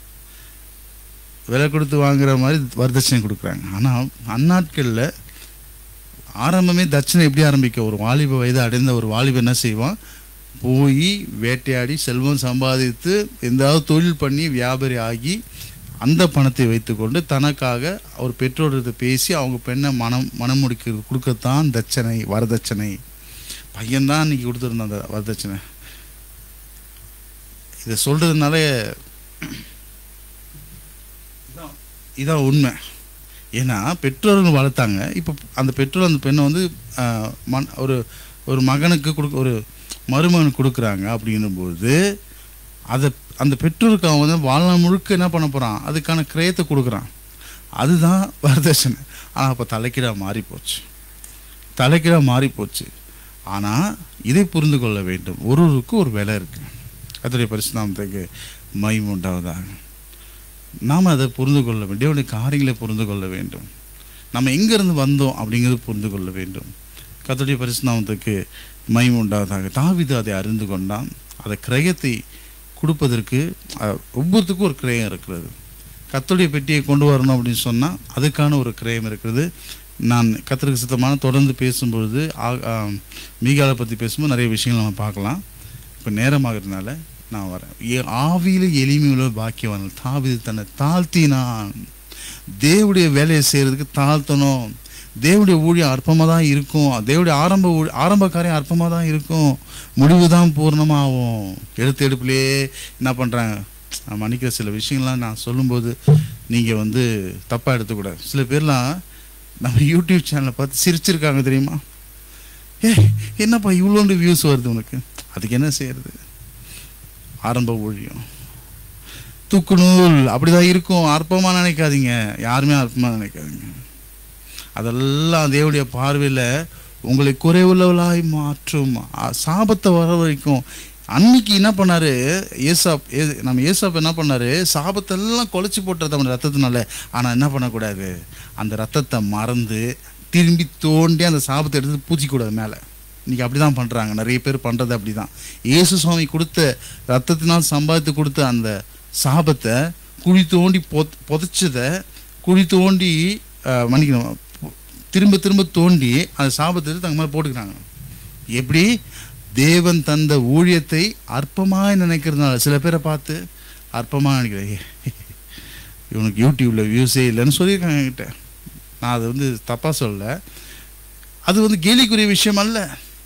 விலை கொடுத்து வாங்குற மாதிரி வரதட்சணை கொடுக்குறாங்க ஆனால் அந்நாட்களில் ஆரம்பமே தட்சணை எப்படி ஆரம்பிக்க ஒரு வாலிப வயது அடைந்த ஒரு வாலிபன் என்ன செய்வான் போய் வேட்டையாடி செல்வம் சம்பாதித்து எந்தாவது தொழில் பண்ணி வியாபாரி ஆகி அந்த பணத்தை வைத்துக்கொண்டு தனக்காக அவர் பெற்றோர்கிட்ட பேசி அவங்க பெண்ணை மனம் மனம் முடிக்க கொடுக்கத்தான் தட்சணை வரதட்சணை பையன்தான் இன்னைக்கு கொடுத்துருந்தான் அந்த வரதட்சணை இதை சொல்றதுனால இதான் இதான் உண்மை ஏன்னா பெற்றோர்கள் வளர்த்தாங்க இப்போ அந்த பெற்றோர் அந்த பெண்ணை வந்து ஆஹ், மன் ஒரு ஒரு மகனுக்கு கொடுக்க ஒரு மருமகனுக்கு கொடுக்குறாங்க அப்படிங்கும்போது அதை அந்த பெற்றோருக்கு அவன் வந்து வாழ்நாள் முழுக்க என்ன பண்ண போகிறான் அதுக்கான கிரயத்தை கொடுக்குறான் அதுதான் வரதட்சணை ஆனால் அப்போ தலைக்கீழாக மாறி போச்சு தலைக்கீழாக மாறி போச்சு ஆனால் இதை புரிந்து கொள்ள வேண்டும் ஒருவருக்கு ஒரு விலை இருக்குது அதனுடைய பரிசுநாமத்துக்கு மயம் உண்டாவதாக நாம் அதை புரிந்து கொள்ள வேண்டும் தேவனுடைய காரியங்களை புரிந்து கொள்ள வேண்டும் நம்ம எங்கேருந்து வந்தோம் அப்படிங்கிறது புரிந்து கொள்ள வேண்டும் கர்த்தருடைய பரிசுநாமத்துக்கு மயம் உண்டாவதாக தாவிது அதை அறிந்து கொண்டான் அதை கிரயத்தை கொடுப்பதற்கு அஹ், ஒவ்வொருத்துக்கும் ஒரு கிரயம் இருக்கிறது கர்த்தருடைய பெட்டியை கொண்டு வரணும் அப்படின்னு சொன்னால் அதுக்கான ஒரு கிரயம் இருக்கிறது நான் கத்தருக்கு சித்தமான தொடர்ந்து பேசும்பொழுது ஆ- ஆம், மீகாலை பற்றி பேசும்போது நிறைய விஷயங்கள் நம்ம பார்க்கலாம் இப்போ நேரமாகிறதுனால நான் வரேன் ஏ- ஆவியில எளிமையுள்ள பாக்கியவான் தாவிது தன்னை தாழ்த்தினான் தேவனுடைய வேலையை செய்கிறதுக்கு தாழ்த்தணும் தேவனுடைய ஊழியம் அற்பமாக தான் இருக்கும் தேவனுடைய ஆரம்ப ஊழி ஆரம்ப காரியம் அற்பமாக தான் இருக்கும் முடிவு தான் பூர்ணமாகும் எடுத்து எடுப்புலேயே என்ன பண்ணுறாங்க நான் மன்னிக்கிற சில விஷயங்கள்லாம் நான் சொல்லும்போது நீங்கள் வந்து தப்பாக எடுத்துக்கூடாது சில பேர்லாம் நம்ம யூடியூப் சேனலை பார்த்து சிரிச்சிருக்காங்க தெரியுமா ஏ என்னப்பா இவ்வளோண்டு வியூஸ் வருது உனக்கு அதுக்கு என்ன செய்யறது ஆரம்ப ஊழியம் தூக்குநூல் அப்படிதான் இருக்கும் அற்பமாக நினைக்காதீங்க யாருமே அற்பமாக நினைக்காதீங்க அதெல்லாம் தேவனுடைய பார்வையில் உங்களை குறைவுள்ளவளாய் மாற்றும் அ- சாபத்தை வர வரைக்கும் அன்னைக்கு என்ன பண்ணாரு ஏசாப் ஏ- நம்ம ஏசாப் என்ன பண்ணாரு சாபத்தெல்லாம் குலைச்சி போட்டது அவன் ரத்தத்தினால ஆனால் என்ன பண்ணக்கூடாது அந்த ரத்தத்தை மறந்து திரும்பி தோண்டி அந்த சாபத்தை எடுத்து பூச்சிக்கூடாது மேலே இன்னைக்கு அப்படி தான் பண்ணுறாங்க நிறைய பேர் பண்ணுறது அப்படி தான் இயேசு சுவாமி கொடுத்த ரத்தத்தினால் சம்பாதித்து கொடுத்த அந்த சாபத்தை குழி தோண்டி பொத் புதைச்சதை குழி தோண்டி அஹ், மன்னிக்கணும் பு- திரும்ப திரும்ப தோண்டி அந்த சாபத்தை எடுத்து தங்க மேலே போட்டுக்கிறாங்க எப்படி தேவன் தந்த ஊழியத்தை அற்பமாக நினைக்கிறதுனால சில பேரை பார்த்து அற்பமாக நினைக்கிறேன் "ஏ, இவனுக்கு யூடியூப்பில் வியூஸே இல்லைன்னு சொல்லியிருக்காங்க என்கிட்ட நான் அதை வந்து தப்பாக சொல்லல அது வந்து கேலிக்குரிய விஷயம் அல்ல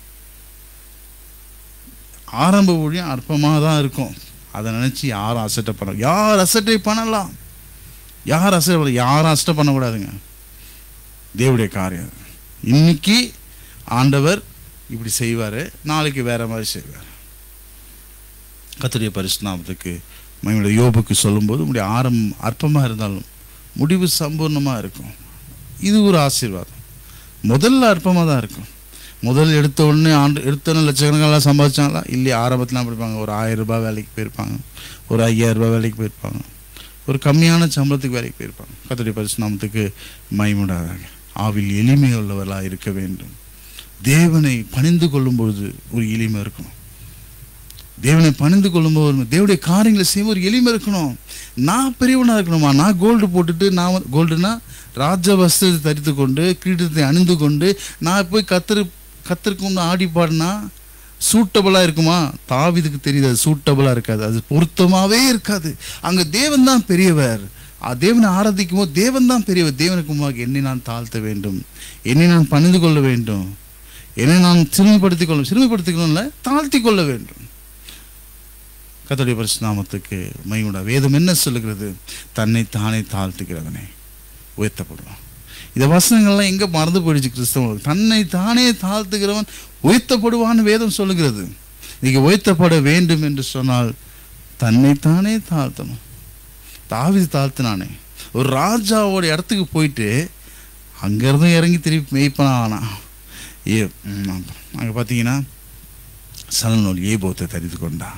ஆரம்ப ஊழியம் அற்பமாக தான் இருக்கும் அதை நினச்சி யாரும் அசட்டை பண்ண யார் அசட்டை பண்ணலாம் யார் அசட்டை பண்ண யாரும் அசட்டை பண்ணக்கூடாதுங்க தேவனுடைய காரியம் இன்னைக்கு ஆண்டவர் இப்படி செய்வார் நாளைக்கு வேற மாதிரி செய்வார் கத்துடைய பரிசுநாமத்துக்கு மகிமையுடைய யோபுக்கு சொல்லும்போது உங்களுடைய ஆரம் அற்பமாக இருந்தாலும் முடிவு சம்பூர்ணமாக இருக்கும் இது ஒரு ஆசீர்வாதம் முதல்ல அற்பமாக தான் இருக்கும் முதல் எடுத்த உடனே ஆண்டு எடுத்தோடனே லட்சக்கணக்கெல்லாம் சம்பாதிச்சாங்களா இல்லையா ஆரம்பத்தில் படிப்பாங்க ஒரு ஆயிரம் ரூபாய் வேலைக்கு போயிருப்பாங்க ஒரு ஐயாயிரம் ரூபாய் வேலைக்கு போயிருப்பாங்க ஒரு கம்மியான சம்பளத்துக்கு வேலைக்கு போயிருப்பாங்க கத்துடைய பரிசுநாமத்துக்கு மைமுடாதாங்க ஆவில் எளிமை உள்ளவர்களாக இருக்க வேண்டும் தேவனை பணிந்து கொள்ளும் பொழுது ஒரு எளிமை இருக்கணும் தேவனை பணிந்து கொள்ளும்போது தேவனுடைய காரியங்களை செய்ய ஒரு எளிமை இருக்கணும் நான் பெரியவனா இருக்கணுமா நான் கோல்டு போட்டுட்டு நான் வந்து- கோல்டுனா ராஜ வஸ்திரத்தை தரித்து கொண்டு கிரீடத்தை அணிந்து கொண்டு நான் போய் கத்தரு கத்தருக்கு முன்ன ஆடி பாடினா சூட்டபுளாக இருக்குமா தாவிதுக்கு தெரியுது அது சூட்டபுளாக இருக்காது அது பொருத்தமாகவே இருக்காது அங்கே தேவன் தான் பெரியவர் ஆ, தேவனை ஆராதிக்கும் போது தேவன் தான் பெரியவர் தேவனுக்கு முன்பாக என்னை நான் தாழ்த்த வேண்டும் என்னை நான் பணிந்து கொள்ள வேண்டும் என்னை நான் சிறுமைப்படுத்திக் கொள்ள சிறுமைப்படுத்திக்கணும்ல தாழ்த்தி கொள்ள வேண்டும் கர்த்தருடைய பரிசு நாமத்துக்கு மையுண்டா வேதம் என்ன சொல்லுகிறது தன்னை தானே தாழ்த்துகிறவனே உயர்த்தப்படுவான் இந்த வசனங்கள்லாம் எங்க மறந்து போயிடுச்சு கிறிஸ்தவங்களுக்கு தன்னை தானே தாழ்த்துகிறவன் உயர்த்தப்படுவான்னு வேதம் சொல்லுகிறது நீங்க உயர்த்தப்பட வேண்டும் என்று சொன்னால் தன்னை தானே தாழ்த்தணும் தாவிது தாழ்த்தினானே ஒரு ராஜாவோட இடத்துக்கு போயிட்டு அங்கேருந்து இறங்கி திருப்பி மேய்ப்பனா ஆனான் ஏ அங்கே பார்த்தீங்கன்னா சலநூல் ஏபோத்தை தரித்து கொண்டான்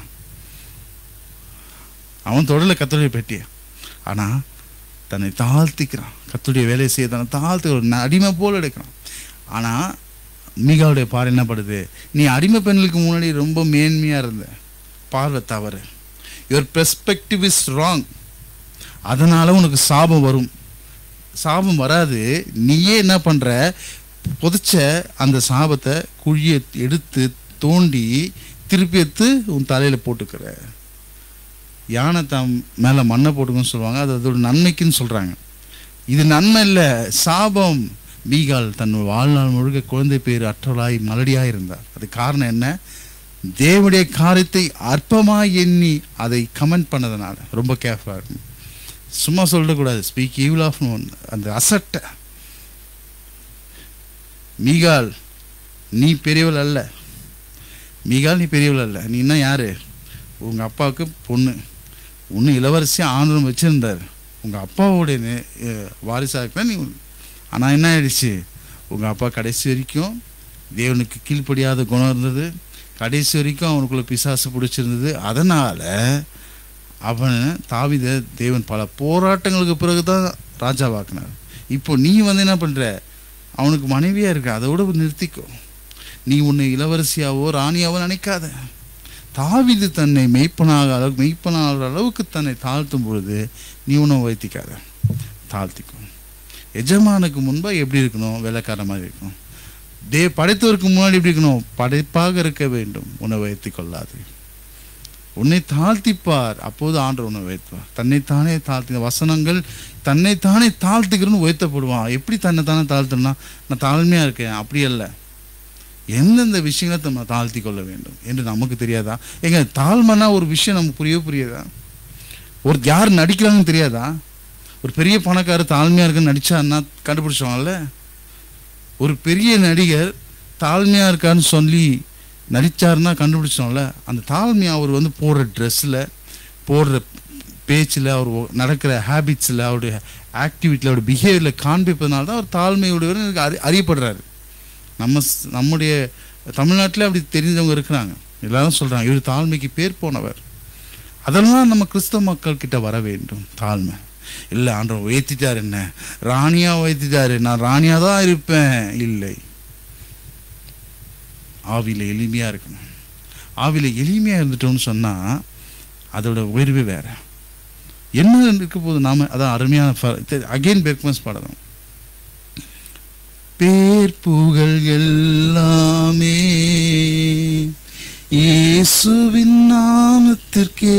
அவன் தொடரில் கத்தருடைய பெட்டிய ஆனால் தன்னை தாழ்த்திக்கிறான் கத்துடைய வேலையை செய்ய தன்னை தாழ்த்து ஒரு அடிமை போல் எடுக்கிறான் ஆனால் மீகாவுடைய பார்வை என்ன படுது நீ அடிமை பெண்களுக்கு முன்னாடி ரொம்ப மேன்மையாக இருந்த பார்வை தவறு யுவர் பெர்ஸ்பெக்டிவ் இஸ் ராங் அதனால உனக்கு சாபம் வரும் சாபம் வராது நீயே என்ன பண்ற புதைச்ச அந்த சாபத்தை குழியை எடுத்து தோண்டி திருப்பி எடுத்து உன் தலையில போட்டுக்கிற யானை தாம் மேல மண்ணை போட்டுக்குன்னு சொல்லுவாங்க அது அதோட நன்மைக்குன்னு சொல்றாங்க இது நன்மை இல்லை சாபம் மீகால் தன் வாழ்நாள் முழுக்க குழந்தை பேர் அற்றவளாய் மலடியாய் இருந்தார் அது காரணம் என்ன தேவனுடைய காரியத்தை அற்பமாய் எண்ணி அதை கமெண்ட் பண்ணதுனால ரொம்ப கேர்ஃபுல்லாக இருக்கும் சும்மா சொல்லக்கூடாது ஸ்பீக் ஈவில் ஆஃப் அந்த அசட்டை மீகால் நீ பெரியவள் அல்ல மீகால் நீ பெரியவள் அல்ல நீ என்ன யாரு உங்க அப்பாவுக்கு பொண்ணு ஒன்று இளவரசி ஆனந்தம் வச்சிருந்தார் உங்க அப்பாவுடைய நே- அஹ் வாரிசா இருக்கலாம் நீ ஆனால் என்ன ஆயிடுச்சு உங்க அப்பா கடைசி வரைக்கும் தேவனுக்கு கீழ்ப்படியாத குணம் இருந்தது கடைசி வரைக்கும் அவனுக்குள்ள பிசாசு பிடிச்சிருந்தது அதனால அவன் தாவித தேவன் பல போராட்டங்களுக்கு பிறகு தான் ராஜாவாக்குனார் இப்போ நீ வந்து என்ன பண்ற அவனுக்கு மனைவியா இருக்க அதோட நிறுத்திக்கோ நீ உன்னை இளவரசியாவோ ராணியாவோ நினைக்காத தாவிது தன்னை மெய்ப்பனாக அளவு மெய்ப்பனாகிற அளவுக்கு தன்னை தாழ்த்தும் பொழுது நீ உன்னை உயர்த்திக்காத தாழ்த்திக்கோ எஜமானுக்கு முன்பாக எப்படி இருக்கணும் வேலைக்கார மாதிரி இருக்கணும் தே படைத்தவருக்கு முன்னாடி எப்படி இருக்கணும் படைப்பாக இருக்க வேண்டும் உன்னை உயர்த்தி கொள்ளாது உன்னை தாழ்த்திப்பார் அப்போது ஆண்டவர் உன்னை உயர்த்துவார் தன்னைத்தானே தாழ்த்தி வசனங்கள் தன்னைத்தானே தாழ்த்துக்கிறன்னு உயர்த்தப்படுவான் எப்படி தன்னைத்தானே தாழ்த்தணும்னா நான் தாழ்மையாக இருக்கேன் அப்படி அல்ல எந்தெந்த விஷயங்களை நம்ம தாழ்த்தி கொள்ள வேண்டும் என்று நமக்கு தெரியாதா எங்க தாழ்மைனா ஒரு விஷயம் நமக்கு புரியவே புரியாதா ஒரு யார் நடிக்கிறாங்கன்னு தெரியாதா ஒரு பெரிய பணக்காரர் தாழ்மையாக இருக்குன்னு நடிச்சான்னா கண்டுபிடிச்சோம்ல ஒரு பெரிய நடிகர் தாழ்மையாக இருக்கான்னு சொல்லி நடிச்சாருன்னா கண்டுபிடிச்சோம்ல அந்த தாழ்மையை அவர் வந்து போடுற ட்ரெஸ்ஸில் போடுற பேச்சில் அவர் ஒ- நடக்கிற ஹேபிட்ஸில் அவருடைய ஆக்டிவிட்டியில் அவருடைய பிஹேவியரில் காண்பிப்பதனால தான் அவர் தாழ்மையுடையவர் எனக்கு அறி அறியப்படுறாரு நம்ம ஸ்- நம்முடைய தமிழ்நாட்டில் அப்படி தெரிஞ்சவங்க இருக்கிறாங்க எல்லாரும் சொல்கிறாங்க இவர் தாழ்மைக்கு பேர் போனவர் அதெல்லாம் நம்ம கிறிஸ்தவ மக்கள் கிட்ட வர வேண்டும் தாழ்மை இல்லை ஆண்டவர் உயர்த்திட்டார் என்ன ராணியா உயர்த்திட்டாரு நான் ராணியா தான் இருப்பேன் இல்லை ஆவியில் எளிமையா இருக்கணும் ஆவியில் எளிமையா இருந்துட்டோம்னு சொன்னா அதோட உயர்வு வேற என்ன இருக்க போது நாம அதான் அருமையான அகைன் பெர்க்மன்ஸ் பாடலாம் பேர் புகழ் எல்லாமே இயேசுவின் நாமத்திற்கே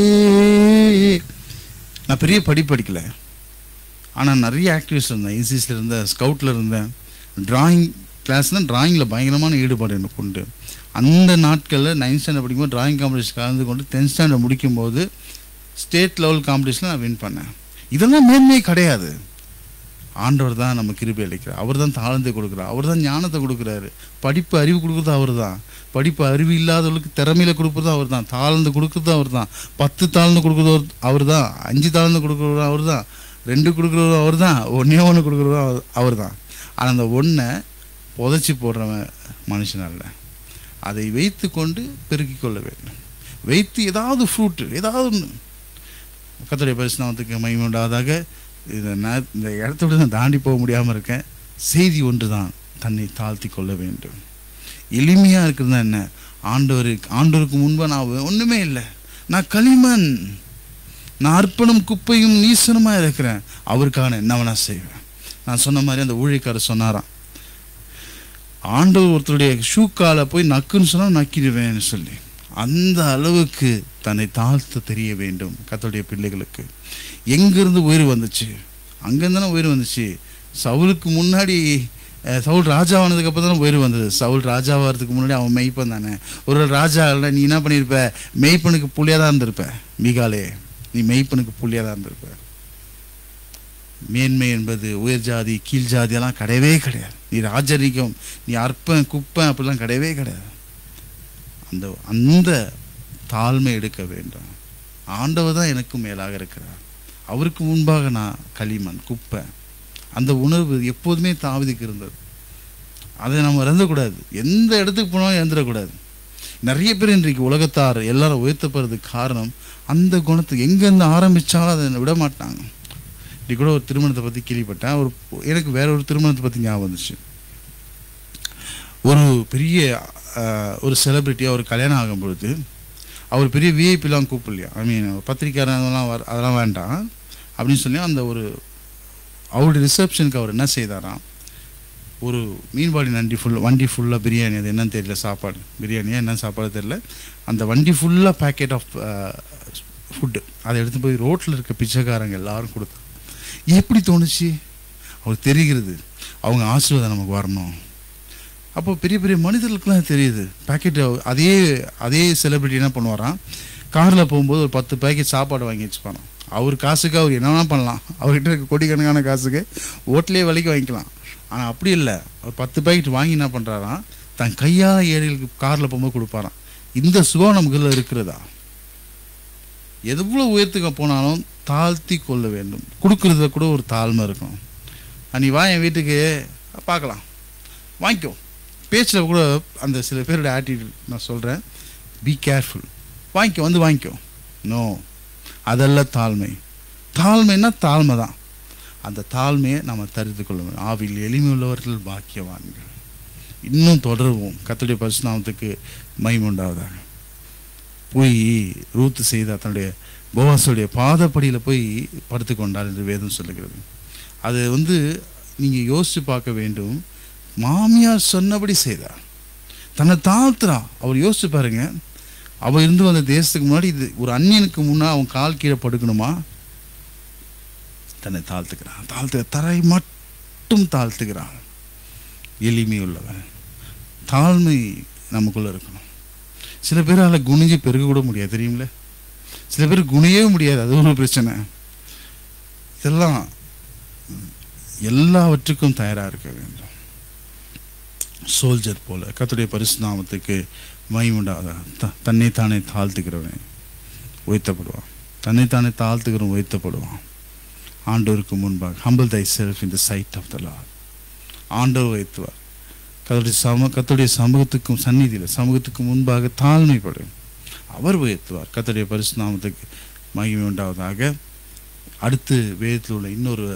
நான் பெரிய படிப்பு படிக்கல ஆனால் நிறைய ஆக்டிவிஸ்ட் இருந்தேன் இன்சிஸில் இருந்தேன் ஸ்கவுட்டில் இருந்தேன் டிராயிங் கிளாஸ்னால் டிராயிங்கில் பயங்கரமான ஈடுபாடு எனக்கு உண்டு அந்த நாட்களில் நைன்த் ஸ்டாண்டர்ட் படிக்கும்போது டிராயிங் காம்படிஷன் கலந்து கொண்டு டென்த் ஸ்டாண்டர்ட் முடிக்கும்போது ஸ்டேட் லெவல் காம்படிஷனில் நான் வின் பண்ணேன் இதெல்லாம் மேன்மை கிடையாது ஆண்டவர் தான் நம்ம கிருபை அளிக்கிறார் அவர் தான் தாழ்ந்தை கொடுக்குறார் அவர் தான் ஞானத்தை கொடுக்குறாரு படிப்பு அறிவு கொடுக்குறது அவர் தான் படிப்பு அறிவு இல்லாதவர்களுக்கு திறமையில கொடுக்குறது அவர் தான் தாழ்ந்து கொடுக்குறது அவர் தான் பத்து தாழ்ந்து கொடுக்குறது அவர் தான் அஞ்சு தாழ்ந்து கொடுக்குறது அவர் தான் ரெண்டு கொடுக்குறவரும் அவர் தான் ஒன்றே ஒன்று கொடுக்குறவரும் அவர் தான் ஆனால் அந்த ஒன்றை புதைச்சி போடுறவன் மனுஷன் அல்ல அதை வைத்து கொண்டு பெருக்கிக் கொள்ள வேண்டும் வைத்து ஏதாவது ஃப்ரூட்டு ஏதாவது ஒன்று கத்தருடைய பரிசுநாமத்துக்கு மகிமை உண்டாதாக இதை நான் இந்த இடத்த விட்டு நான் தாண்டி போக முடியாமல் இருக்கேன் செய்தி ஒன்று தான் தன்னை தாழ்த்தி கொள்ள வேண்டும் எளிமையாக இருக்கிறது என்ன ஆண்டவருக்கு ஆண்டவருக்கு முன்பு நான் ஒன்றுமே இல்லை நான் களிமண் நான் அர்ப்பணம் குப்பையும் நீசனமாக இருக்கிறேன் அவருக்காக நான் என்ன வேணா செய்வேன் நான் சொன்ன மாதிரி அந்த ஊழியக்காரர் சொன்னாராம் ஆண்டவர் ஒருத்தருடைய ஷூ காலை போய் நக்குன்னு சொன்னால் நக்கிடுவேன்னு சொல்லி அந்த அளவுக்கு தன்னை தாழ்த்த தெரிய வேண்டும் கத்தோடைய பிள்ளைகளுக்கு எங்கிருந்து உயிர் வந்துச்சு அங்கேருந்து தானே உயிர் வந்துச்சு சவுலுக்கு முன்னாடி அஹ், சவுல் ராஜாவானதுக்கு அப்புறம் தானே உயிர் வந்தது சவுல் ராஜாவாகிறதுக்கு முன்னாடி அவன் மெய்ப்பன் தானே ஒரு ராஜா இல்லை நீ என்ன பண்ணியிருப்ப மெய்ப்பனுக்கு புள்ளியாக தான் இருந்திருப்ப மீகாலே நீ மெய்ப்பனுக்கு புள்ளியாக தான் இருந்திருப்ப மேன்மை என்பது உயர் ஜாதி கீழ் ஜாதி எல்லாம் கிடையவே கிடையாது நீ ராஜரிகம் நீ அற்பன் குப்பன் அப்படிலாம் கிடையவே கிடையாது அந்த அந்த தாழ்மை எடுக்க வேண்டும் ஆண்டவர் தான் எனக்கு மேலாக இருக்கிறார் அவருக்கு முன்பாக நான் களிமண் குப்பை அந்த உணர்வு எப்போதுமே தாவதிக்கு இருந்தது அதை நம்ம இறந்தக்கூடாது எந்த இடத்துக்கு போனாலும் இறந்துடக்கூடாது நிறைய பேர் இன்றைக்கு உலகத்தார் எல்லாரும் உயர்த்தப்படுறதுக்கு காரணம் அந்த குணத்துக்கு எங்கேருந்து ஆரம்பித்தாலும் அதை விட மாட்டாங்க இன்னைக்கு கூட ஒரு திருமணத்தை பற்றி கேள்விப்பட்டேன் ஒரு எனக்கு வேற ஒரு திருமணத்தை பற்றி ஞாபகம் வந்துச்சு ஒரு பெரிய அஹ், ஒரு செலிபிரிட்டியாக ஒரு கல்யாணம் ஆகும் பொழுது அவர் பெரிய விஐபிலாம் கூப்பிடலையா ஐ மீன் பத்திரிக்கையாளர் அதெல்லாம் வர அதெல்லாம் வேண்டாம் அப்படின்னு சொல்லி அந்த ஒரு அவருடைய ரிசப்ஷனுக்கு அவர் என்ன செய்தாராம் ஒரு மீன்பாடி நண்டி ஃபுல் வண்டி ஃபுல்லாக பிரியாணி அது என்னன்னு தெரியல சாப்பாடு பிரியாணியா என்ன சாப்பாடு தெரியல அந்த வண்டி ஃபுல்லாக பேக்கெட் ஆஃப் ஃபுட்டு அதை எடுத்து போய் ரோட்டில் இருக்க பிச்சைக்காரங்க எல்லாரும் கொடுத்தாங்க எப்படி தோணுச்சு அவருக்கு தெரிகிறது அவங்க ஆசீர்வாதம் நமக்கு வரணும் அப்போ பெரிய பெரிய மனிதர்களுக்குலாம் தெரியுது பேக்கெட் அதே அதே செலிபிரிட்டி என்ன பண்ணுவாராம் காரில் போகும்போது ஒரு பத்து பேக்கெட் சாப்பாடு வாங்கி வச்சுப்பாராம் அவர் காசுக்கு அவர் என்ன வேணால் பண்ணலாம் அவர்கிட்ட இருக்க கோடிக்கணக்கான காசுக்கு ஓட்டிலே விலைக்கு வாங்கிக்கலாம் ஆனால் அப்படி இல்லை அவர் பத்து பேக்கெட் வாங்கி என்ன பண்ணுறாராம் தன் கையால் ஏழைகளுக்கு காரில் போகும்போது கொடுப்பாராம் இந்த சுகம் நமக்குள்ள இருக்கிறதா எவ்வளோ உயரத்துக்கு போனாலும் தாழ்த்தி கொள்ள வேண்டும் கொடுக்கறதுல கூட ஒரு தாழ்மை இருக்கும் "அஹ் நீ வா என் வீட்டுக்கு பார்க்கலாம் வாங்கிக்கோ பேச்சில் கூட அந்த சில பேரோட ஆட்டிடியூட் நான் சொல்கிறேன் பி கேர்ஃபுல் வாங்கிக்கோ வந்து வாங்கிக்கோ நோ அதெல்லாம் தாழ்மை தாழ்மைன்னா தாழ்மை தான் அந்த தாழ்மையை நம்ம தரித்து கொள்ள வேண்டும் ஆவில் எளிமை உள்ளவர்கள் பாக்கியவான்கள் இன்னும் தொடருவோம் கத்துடைய பரிசுநாமத்துக்கு மகிமுண்டாவதாக போய் ரூத்து செய்த தன்னுடைய போவாசுடைய பாதப்படியில் போய் படுத்துக்கொண்டார் என்று வேதம் சொல்லுகிறது அது வந்து நீங்கள் யோசித்து பார்க்க வேண்டும் மாமியார் சொன்னபடி செய்தார் தன்னை தாழ்த்துறா அவர் யோசிச்சு பாருங்க அவ இருந்து வந்த தேசத்துக்கு முன்னாடி இது ஒரு அந்நியனுக்கு முன்னா அவன் கால் கீழே படுக்கணுமா தன்னை தாழ்த்துக்கிறான் தாழ்த்து தரை மட்டும் தாழ்த்துக்கிறான் எளிமை உள்ளவன் தாழ்மை நமக்குள்ள இருக்கணும் சில பேரால் குனிஞ்சு பெருக கூட முடியாது தெரியுங்களே சில பேர் குனியவே முடியாது அது ஒரு பிரச்சனை இதெல்லாம் எல்லாவற்றுக்கும் தயாராக இருக்க வேண்டும் சோல்ஜர் போல கர்த்தருடைய பரிசுநாமத்துக்கு மகிமுண்டாத தன்னை தானே தாழ்த்துக்கிறவன் உயர்த்தப்படுவான் தன்னை தானே தாழ்த்துக்கிறவன் உயர்த்தப்படுவான் ஆண்டவருக்கு முன்பாக humble thyself in the sight of the Lord ஆண்டவர் உயர்த்துவார் கத்தருடைய சம கத்தருடைய சமூகத்துக்கும் சந்நிதியில் சமூகத்துக்கு முன்பாக தாழ்மைப்படும் அவர் உயர்த்துவார் கத்தருடைய பரிசுநாமத்துக்கு மகிமை உண்டாவதாக அடுத்து வேதத்தில் உள்ள இன்னொரு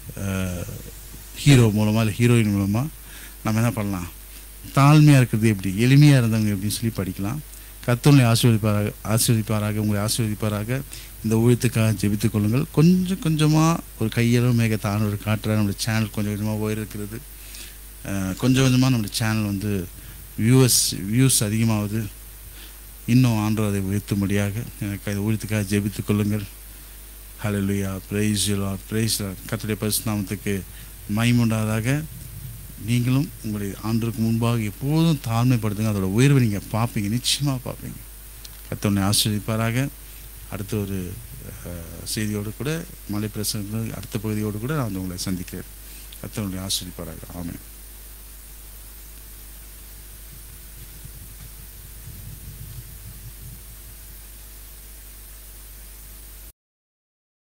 ஹீரோ மூலமாக இல்லை ஹீரோயின் மூலமாக நம்ம என்ன பண்ணலாம் தாழ்மையாக இருக்கிறது எப்படி எளிமையாக இருந்தவங்க எப்படின்னு சொல்லி படிக்கலாம் கத்தனை ஆசீர்வதிப்பாராக ஆசீர்வதிப்பாராக உங்களை ஆசீர்வதிப்பாராக இந்த ஊழியத்துக்காக ஜெபித்துக் கொள்ளுங்கள் கொஞ்சம் கொஞ்சமாக ஒரு கையளவு மேக தானொரு காட்டுற நம்மளுடைய சேனல் கொஞ்சம் கொஞ்சமாக போயிருக்கிறது அஹ் கொஞ்சம் கொஞ்சமாக நம்மளுடைய சேனல் வந்து வியூவர்ஸ் வியூஸ் அதிகமாகுது இன்னும் ஆண்டவர் அதை உயர்த்தும்படியாக எனக்கு அது ஊழியத்துக்காக ஜெபித்துக் கொள்ளுங்கள் ஹalleluya praise you lord praise lord கர்த்தருடைய பரிசுநாமத்துக்கு மகிமுண்டாதாக நீங்களும் உங்களுடைய ஆண்டருக்கு முன்பாக எப்போதும் தாழ்மைப்படுத்துங்க அதோட உயர்வை நீங்கள் பார்ப்பீங்க நிச்சயமாக பார்ப்பீங்க கர்த்தர் உன்னை ஆசீர்வதிப்பாராக அடுத்த ஒரு அஹ், செய்தியோடு கூட மலை பிரசங்க அடுத்த பகுதியோடு கூட நான் வந்து உங்களை சந்திக்கிறேன் கர்த்தர் உன்னை ஆசீர்வதிப்பாராக ஆமென்